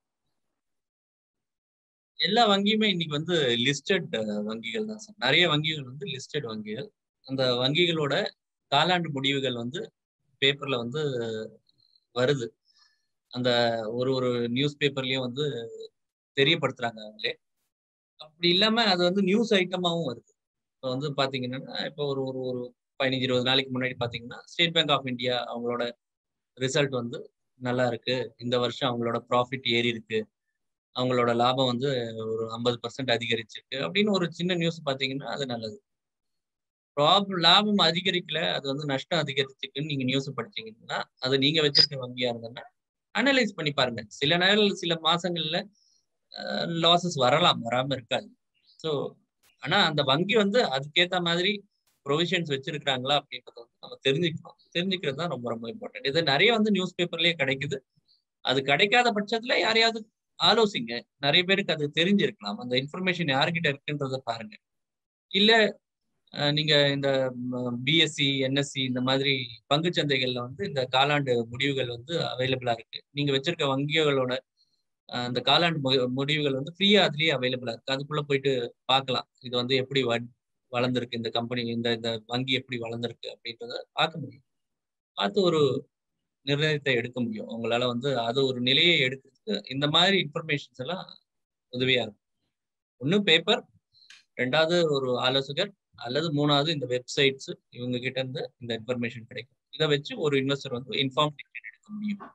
Speaker 2: எல்லா வங்கியுமே இன்னைக்கு வந்து லிஸ்டட் வங்கிகள் தான் சார் நிறைய வங்கிகள் வந்து லிஸ்டட் வங்கிகள் அந்த வங்கிகளோட காலாண்டு முடிவுகள் வந்து பேப்பர்ல வந்து வருது அந்த ஒரு ஒரு நியூஸ் பேப்பர்லயும் வந்து தெரியப்படுத்துறாங்க அவங்களே அப்படி இல்லாம அது வந்து நியூஸ் ஐட்டமாவும் வருது இப்போ வந்து பாத்தீங்கன்னா இப்போ ஒரு ஒரு ஒரு பதினஞ்சு இருபது நாளைக்கு முன்னாடி பாத்தீங்கன்னா ஸ்டேட் பேங்க் ஆஃப் இந்தியா அவங்களோட ரிசல்ட் வந்து நல்லா இருக்கு இந்த வருஷம் அவங்களோட ப்ராஃபிட் ஏறி இருக்கு அவங்களோட லாபம் வந்து ஒரு ஐம்பது பர்சன்ட் அதிகரிச்சிருக்கு அப்படின்னு ஒரு சின்ன நியூஸ் பாத்தீங்கன்னா அது நல்லது ப்ராப்ளம் லாபம் அதிகரிக்கல அது வந்து நஷ்டம் அதிகரிச்சுக்குன்னு நீங்க நியூஸ் படிச்சீங்கன்னா அது நீங்க வச்சிருக்க வங்கியா இருந்ததுன்னா அனலைஸ் பண்ணி பாருங்க சில நேரம் சில மாசங்கள்ல லாசஸ் வரலாம் வராம இருக்காது ஸோ ஆனா அந்த வங்கி வந்து அதுக்கேத்த மாதிரி ப்ரொவிஷன்ஸ் வச்சிருக்கிறாங்களா அப்படின்றத வந்து நம்ம தெரிஞ்சுக்கணும் தெரிஞ்சுக்கிறது தான் ரொம்ப ரொம்ப இம்பார்ட்டன்ட் இது நிறைய வந்து நியூஸ் பேப்பர்லயே கிடைக்குது அது கிடைக்காத பட்சத்துல யாரையாவது ஆலோசிங்க நிறைய பேருக்கு அது தெரிஞ்சிருக்கலாம் அந்த இன்ஃபர்மேஷன் யாருக்கிட்ட இருக்குன்றத பாருங்க இல்ல நீங்க இந்த பிஎஸ்சி என்எஸ்சி இந்த மாதிரி பங்கு சந்தைகள்ல வந்து இந்த காலாண்டு முடிவுகள் வந்து அவைலபிளா இருக்கு நீங்க வச்சிருக்க வங்கிகளோட அந்த காலாண்டு மு- முடிவுகள் வந்து ஃப்ரீயா அதுலயே அவைலபிளா இருக்கு அதுக்குள்ள போயிட்டு பார்க்கலாம் இது வந்து எப்படி வ- வளர்ந்திருக்கு இந்த கம்பெனி இந்த இந்த வங்கி எப்படி வளர்ந்திருக்கு அப்படின்றத பார்க்க முடியும் பார்த்து ஒரு நிர்ணயத்தை எடுக்க முடியும் உங்களால வந்து அது ஒரு நிலையை எடுக்கிறதுக்கு இந்த மாதிரி இன்ஃபர்மேஷன்ஸ் எல்லாம் உதவியா இருக்கும் ஒண்ணு பேப்பர் ரெண்டாவது ஒரு ஆலோசகர் அல்லது மூணாவது இந்த வெப்சைட்ஸ் இவங்க கிட்ட இருந்து இந்த இன்ஃபர்மேஷன் கிடைக்கும் இதை வச்சு ஒரு இன்வெஸ்டர் வந்து இன்ஃபார்ம் எடுக்க முடியும்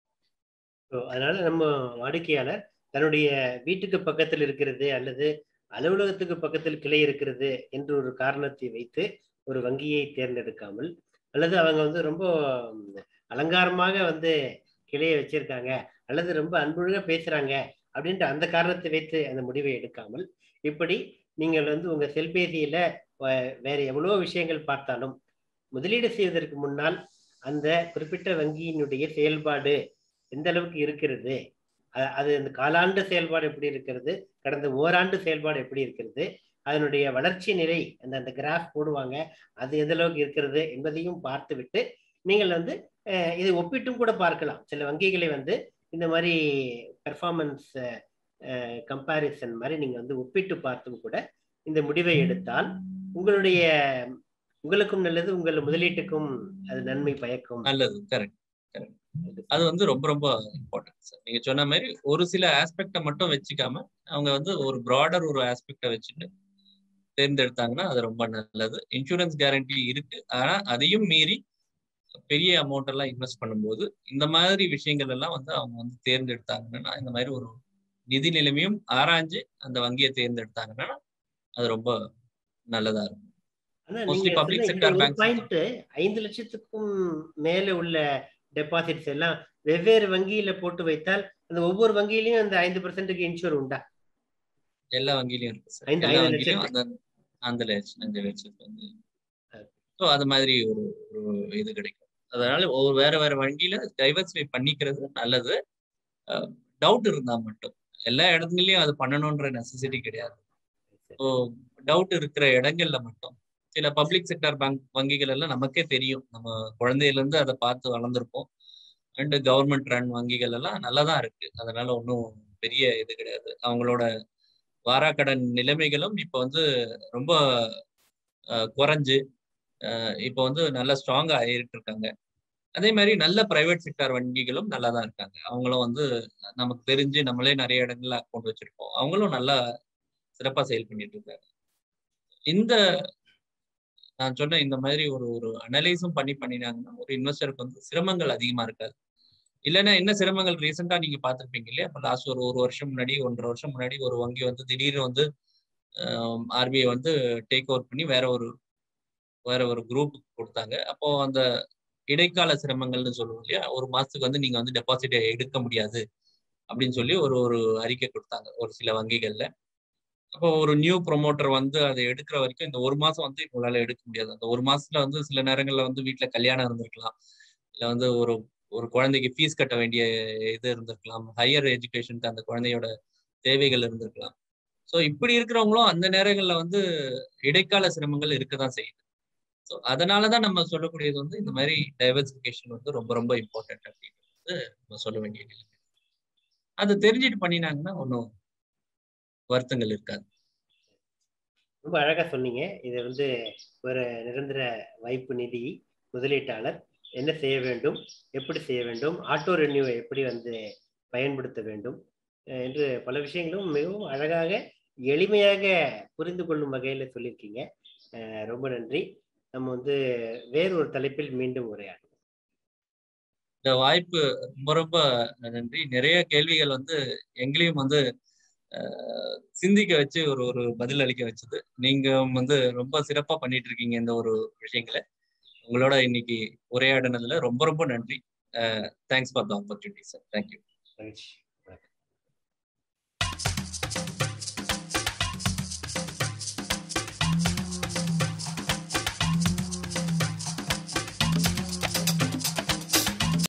Speaker 1: So, அதனால நம்ம வாடிக்கையாளர் தன்னுடைய வீட்டுக்கு பக்கத்தில் இருக்கிறது அல்லது அலுவலகத்துக்கு பக்கத்தில் கிளை இருக்கிறது என்று ஒரு காரணத்தை வைத்து ஒரு வங்கியை தேர்ந்தெடுக்காமல் அல்லது அவங்க வந்து ரொம்ப ம், அலங்காரமாக வந்து கிளையை வச்சிருக்காங்க அல்லது ரொம்ப அன்புழுக பேசுறாங்க அப்படின்ற அந்த காரணத்தை வைத்து அந்த முடிவை எடுக்காமல் இப்படி நீங்கள் வந்து உங்க செல்பேசியில வ- வேற எவ்வளவோ விஷயங்கள் பார்த்தாலும் முதலீடு செய்வதற்கு முன்னால் அந்த குறிப்பிட்ட வங்கியினுடைய செயல்பாடு எந்த அளவுக்கு இருக்கிறது அ- அது அந்த காலாண்டு செயல்பாடு எப்படி இருக்கிறது கடந்த ஓராண்டு செயல்பாடு எப்படி இருக்கிறது அதனுடைய வளர்ச்சி நிலை அந்த அந்த கிராஃப் போடுவாங்க அது எந்த அளவுக்கு இருக்கிறது என்பதையும் பார்த்துவிட்டு நீங்கள் வந்து அஹ், இதை ஒப்பிட்டும் கூட பார்க்கலாம் சில வங்கிகளை வந்து இந்த மாதிரி பெர்ஃபார்மன்ஸ் கம்பாரிசன் மாதிரி நீங்க வந்து ஒப்பிட்டு பார்த்தும் கூட இந்த முடிவை எடுத்தால் உங்களுடைய உங்களுக்கும் நல்லது உங்கள் முதலீட்டுக்கும் அது நன்மை பயக்கும்
Speaker 2: நல்லது கரெக்ட் கரெக்ட் அது வந்து ரொம்ப ரொம்ப இம்பார்ட்டன்ட் சார் நீங்க சொன்ன மாதிரி ஒரு சில ஆஸ்பெக்டை மட்டும் வச்சுக்காம அவங்க வந்து ஒரு ப்ராடர் ஒரு ஆஸ்பெக்டை வச்சுட்டு தேர்ந்தெடுத்தாங்கன்னா அது ரொம்ப நல்லது இன்சூரன்ஸ் கேரண்டி இருக்கு ஆனா அதையும் மீறி பெரிய அமௌண்ட் எல்லாம் இன்வெஸ்ட் பண்ணும்போது இந்த மாதிரி விஷயங்கள் எல்லாம் வந்து அவங்க வந்து தேர்ந்தெடுத்தாங்கன்னா இந்த மாதிரி ஒரு நிதி நிலைமையும் ஆராய்ஞ்சு அந்த வங்கியை தேர்ந்தெடுத்தாங்கன்னா அது ரொம்ப நல்லதா இருக்கும்
Speaker 1: ஆனா
Speaker 2: Mostly
Speaker 1: நீங்க
Speaker 2: public
Speaker 1: சொன்ன
Speaker 2: sector
Speaker 1: இந்த ஒரு
Speaker 2: banks
Speaker 1: பாயிண்ட் ஐந்து லட்சத்துக்கும் மேல உள்ள டெபாசிட்ஸ் எல்லாம் வெவ்வேறு வங்கியில போட்டு வைத்தால் அந்த ஒவ்வொரு வங்கியிலயும் அந்த ஐந்து பர்சன்ட்டுக்கு இன்சூர் உண்டா
Speaker 2: எல்லா வங்கியிலயும் இருக்கு சார்
Speaker 1: ஐந்து-
Speaker 2: எல்லா
Speaker 1: ஐந்து
Speaker 2: வங்கியிலயும் அந்த
Speaker 1: லட்சத்துக்கு.
Speaker 2: அந்த லட்சம் அஞ்சு லட்சத்துக்கு வந்து
Speaker 1: Okay.
Speaker 2: ஸோ அது மாதிரி ஒரு ஒரு இது கிடைக்கும் அதனால ஒரு வேற வேற வங்கியில டைவர்சிஃபை பண்ணிக்கிறது நல்லது டவுட் இருந்தா மட்டும் எல்லா இடத்துலயும் அது பண்ணணும்ன்ற நெசசிட்டி கிடையாது ஸோ டவுட் இருக்கிற இடங்கள்ல மட்டும் சில பப்ளிக் செக்டர் பேங்க் வங்கிகள் எல்லாம் நமக்கே தெரியும் நம்ம குழந்தையில இருந்து அதை பார்த்து வளர்ந்துருப்போம் அண்ட் கவர்மெண்ட் ரன் வங்கிகள் எல்லாம் நல்லா தான் இருக்கு அதனால ஒன்றும் பெரிய இது கிடையாது அவங்களோட வாராக்கடன் நிலைமைகளும் இப்போ வந்து ரொம்ப அஹ், குறைஞ்சு அஹ், இப்போ வந்து நல்லா ஸ்ட்ராங்கா ஆயிட்டு இருக்காங்க அதே மாதிரி நல்ல பிரைவேட் செக்டார் வங்கிகளும் நல்லா தான் இருக்காங்க அவங்களும் வந்து நமக்கு தெரிஞ்சு நம்மளே நிறைய இடங்கள்ல அக்கௌண்ட் வச்சிருப்போம் அவங்களும் நல்லா சிறப்பா செயல் பண்ணிட்டு இருக்காங்க இந்த நான் சொன்ன இந்த மாதிரி ஒரு ஒரு அனலைஸும் பண்ணி பண்ணினாங்கன்னா ஒரு இன்வெஸ்டருக்கு வந்து சிரமங்கள் அதிகமா இருக்காது இல்லைன்னா என்ன சிரமங்கள் ரீசெண்டா நீங்க பார்த்திருப்பீங்க இல்லையா இப்போ லாஸ்ட் ஒரு ஒரு வருஷம் முன்னாடி ஒன்றரை வருஷம் முன்னாடி ஒரு வங்கி வந்து திடீர்னு வந்து ஆர்பிஐ வந்து டேக் ஓவர் பண்ணி வேற ஒரு வேற ஒரு குரூப் கொடுத்தாங்க அப்போ அந்த இடைக்கால சிரமங்கள்னு சொல்லுவோம் இல்லையா ஒரு மாசத்துக்கு வந்து நீங்க வந்து டெபாசிட் எடுக்க முடியாது அப்படின்னு சொல்லி ஒரு ஒரு அறிக்கை கொடுத்தாங்க ஒரு சில வங்கிகள்ல அப்போ ஒரு நியூ ப்ரொமோட்டர் வந்து அதை எடுக்கிற வரைக்கும் இந்த ஒரு மாசம் வந்து உங்களால எடுக்க முடியாது அந்த ஒரு மாசத்துல வந்து சில நேரங்கள்ல வந்து வீட்டுல கல்யாணம் இருந்திருக்கலாம் இல்ல வந்து ஒரு ஒரு குழந்தைக்கு ஃபீஸ் கட்ட வேண்டிய இது இருந்திருக்கலாம் ஹையர் எஜுகேஷனுக்கு அந்த குழந்தையோட தேவைகள் இருந்திருக்கலாம் ஸோ இப்படி இருக்கிறவங்களும் அந்த நேரங்கள்ல வந்து இடைக்கால சிரமங்கள் இருக்கதான் செய்யுது ஸோ அதனாலதான் நம்ம சொல்லக்கூடியது வந்து இந்த மாதிரி டைவர்சிஃபிகேஷன் வந்து ரொம்ப ரொம்ப இம்பார்ட்டன்ட் அப்படின்றது நம்ம சொல்ல வேண்டிய நிலைமை அதை தெரிஞ்சுட்டு பண்ணினாங்கன்னா ஒன்றும் வருத்தங்கள் இருக்காது
Speaker 1: ரொம்ப அழகா சொன்னீங்க இது வந்து ஒரு நிரந்தர வைப்பு நிதி முதலீட்டாளர் என்ன செய்ய வேண்டும் எப்படி செய்ய வேண்டும் ஆட்டோ ரெனியூவை எப்படி வந்து பயன்படுத்த வேண்டும் அஹ் என்று பல விஷயங்களும் மிகவும் அழகாக எளிமையாக புரிந்து கொள்ளும் வகையில சொல்லியிருக்கீங்க அஹ் ரொம்ப நன்றி நம்ம வந்து வேறு ஒரு தலைப்பில் மீண்டும் உரையாடுவோம்
Speaker 2: இந்த வாய்ப்பு ரொம்ப ரொம்ப நன்றி நிறைய கேள்விகள் வந்து எங்களையும் வந்து அஹ், சிந்திக்க வச்சு ஒரு ஒரு பதில் அளிக்க வச்சது நீங்க வந்து ரொம்ப சிறப்பா பண்ணிட்டு இருக்கீங்க இந்த ஒரு விஷயங்களை உங்களோட இன்னைக்கு உரையாடினதுல ரொம்ப ரொம்ப நன்றி thanks for the opportunity sir thank you
Speaker 1: மகிழ்ச்சி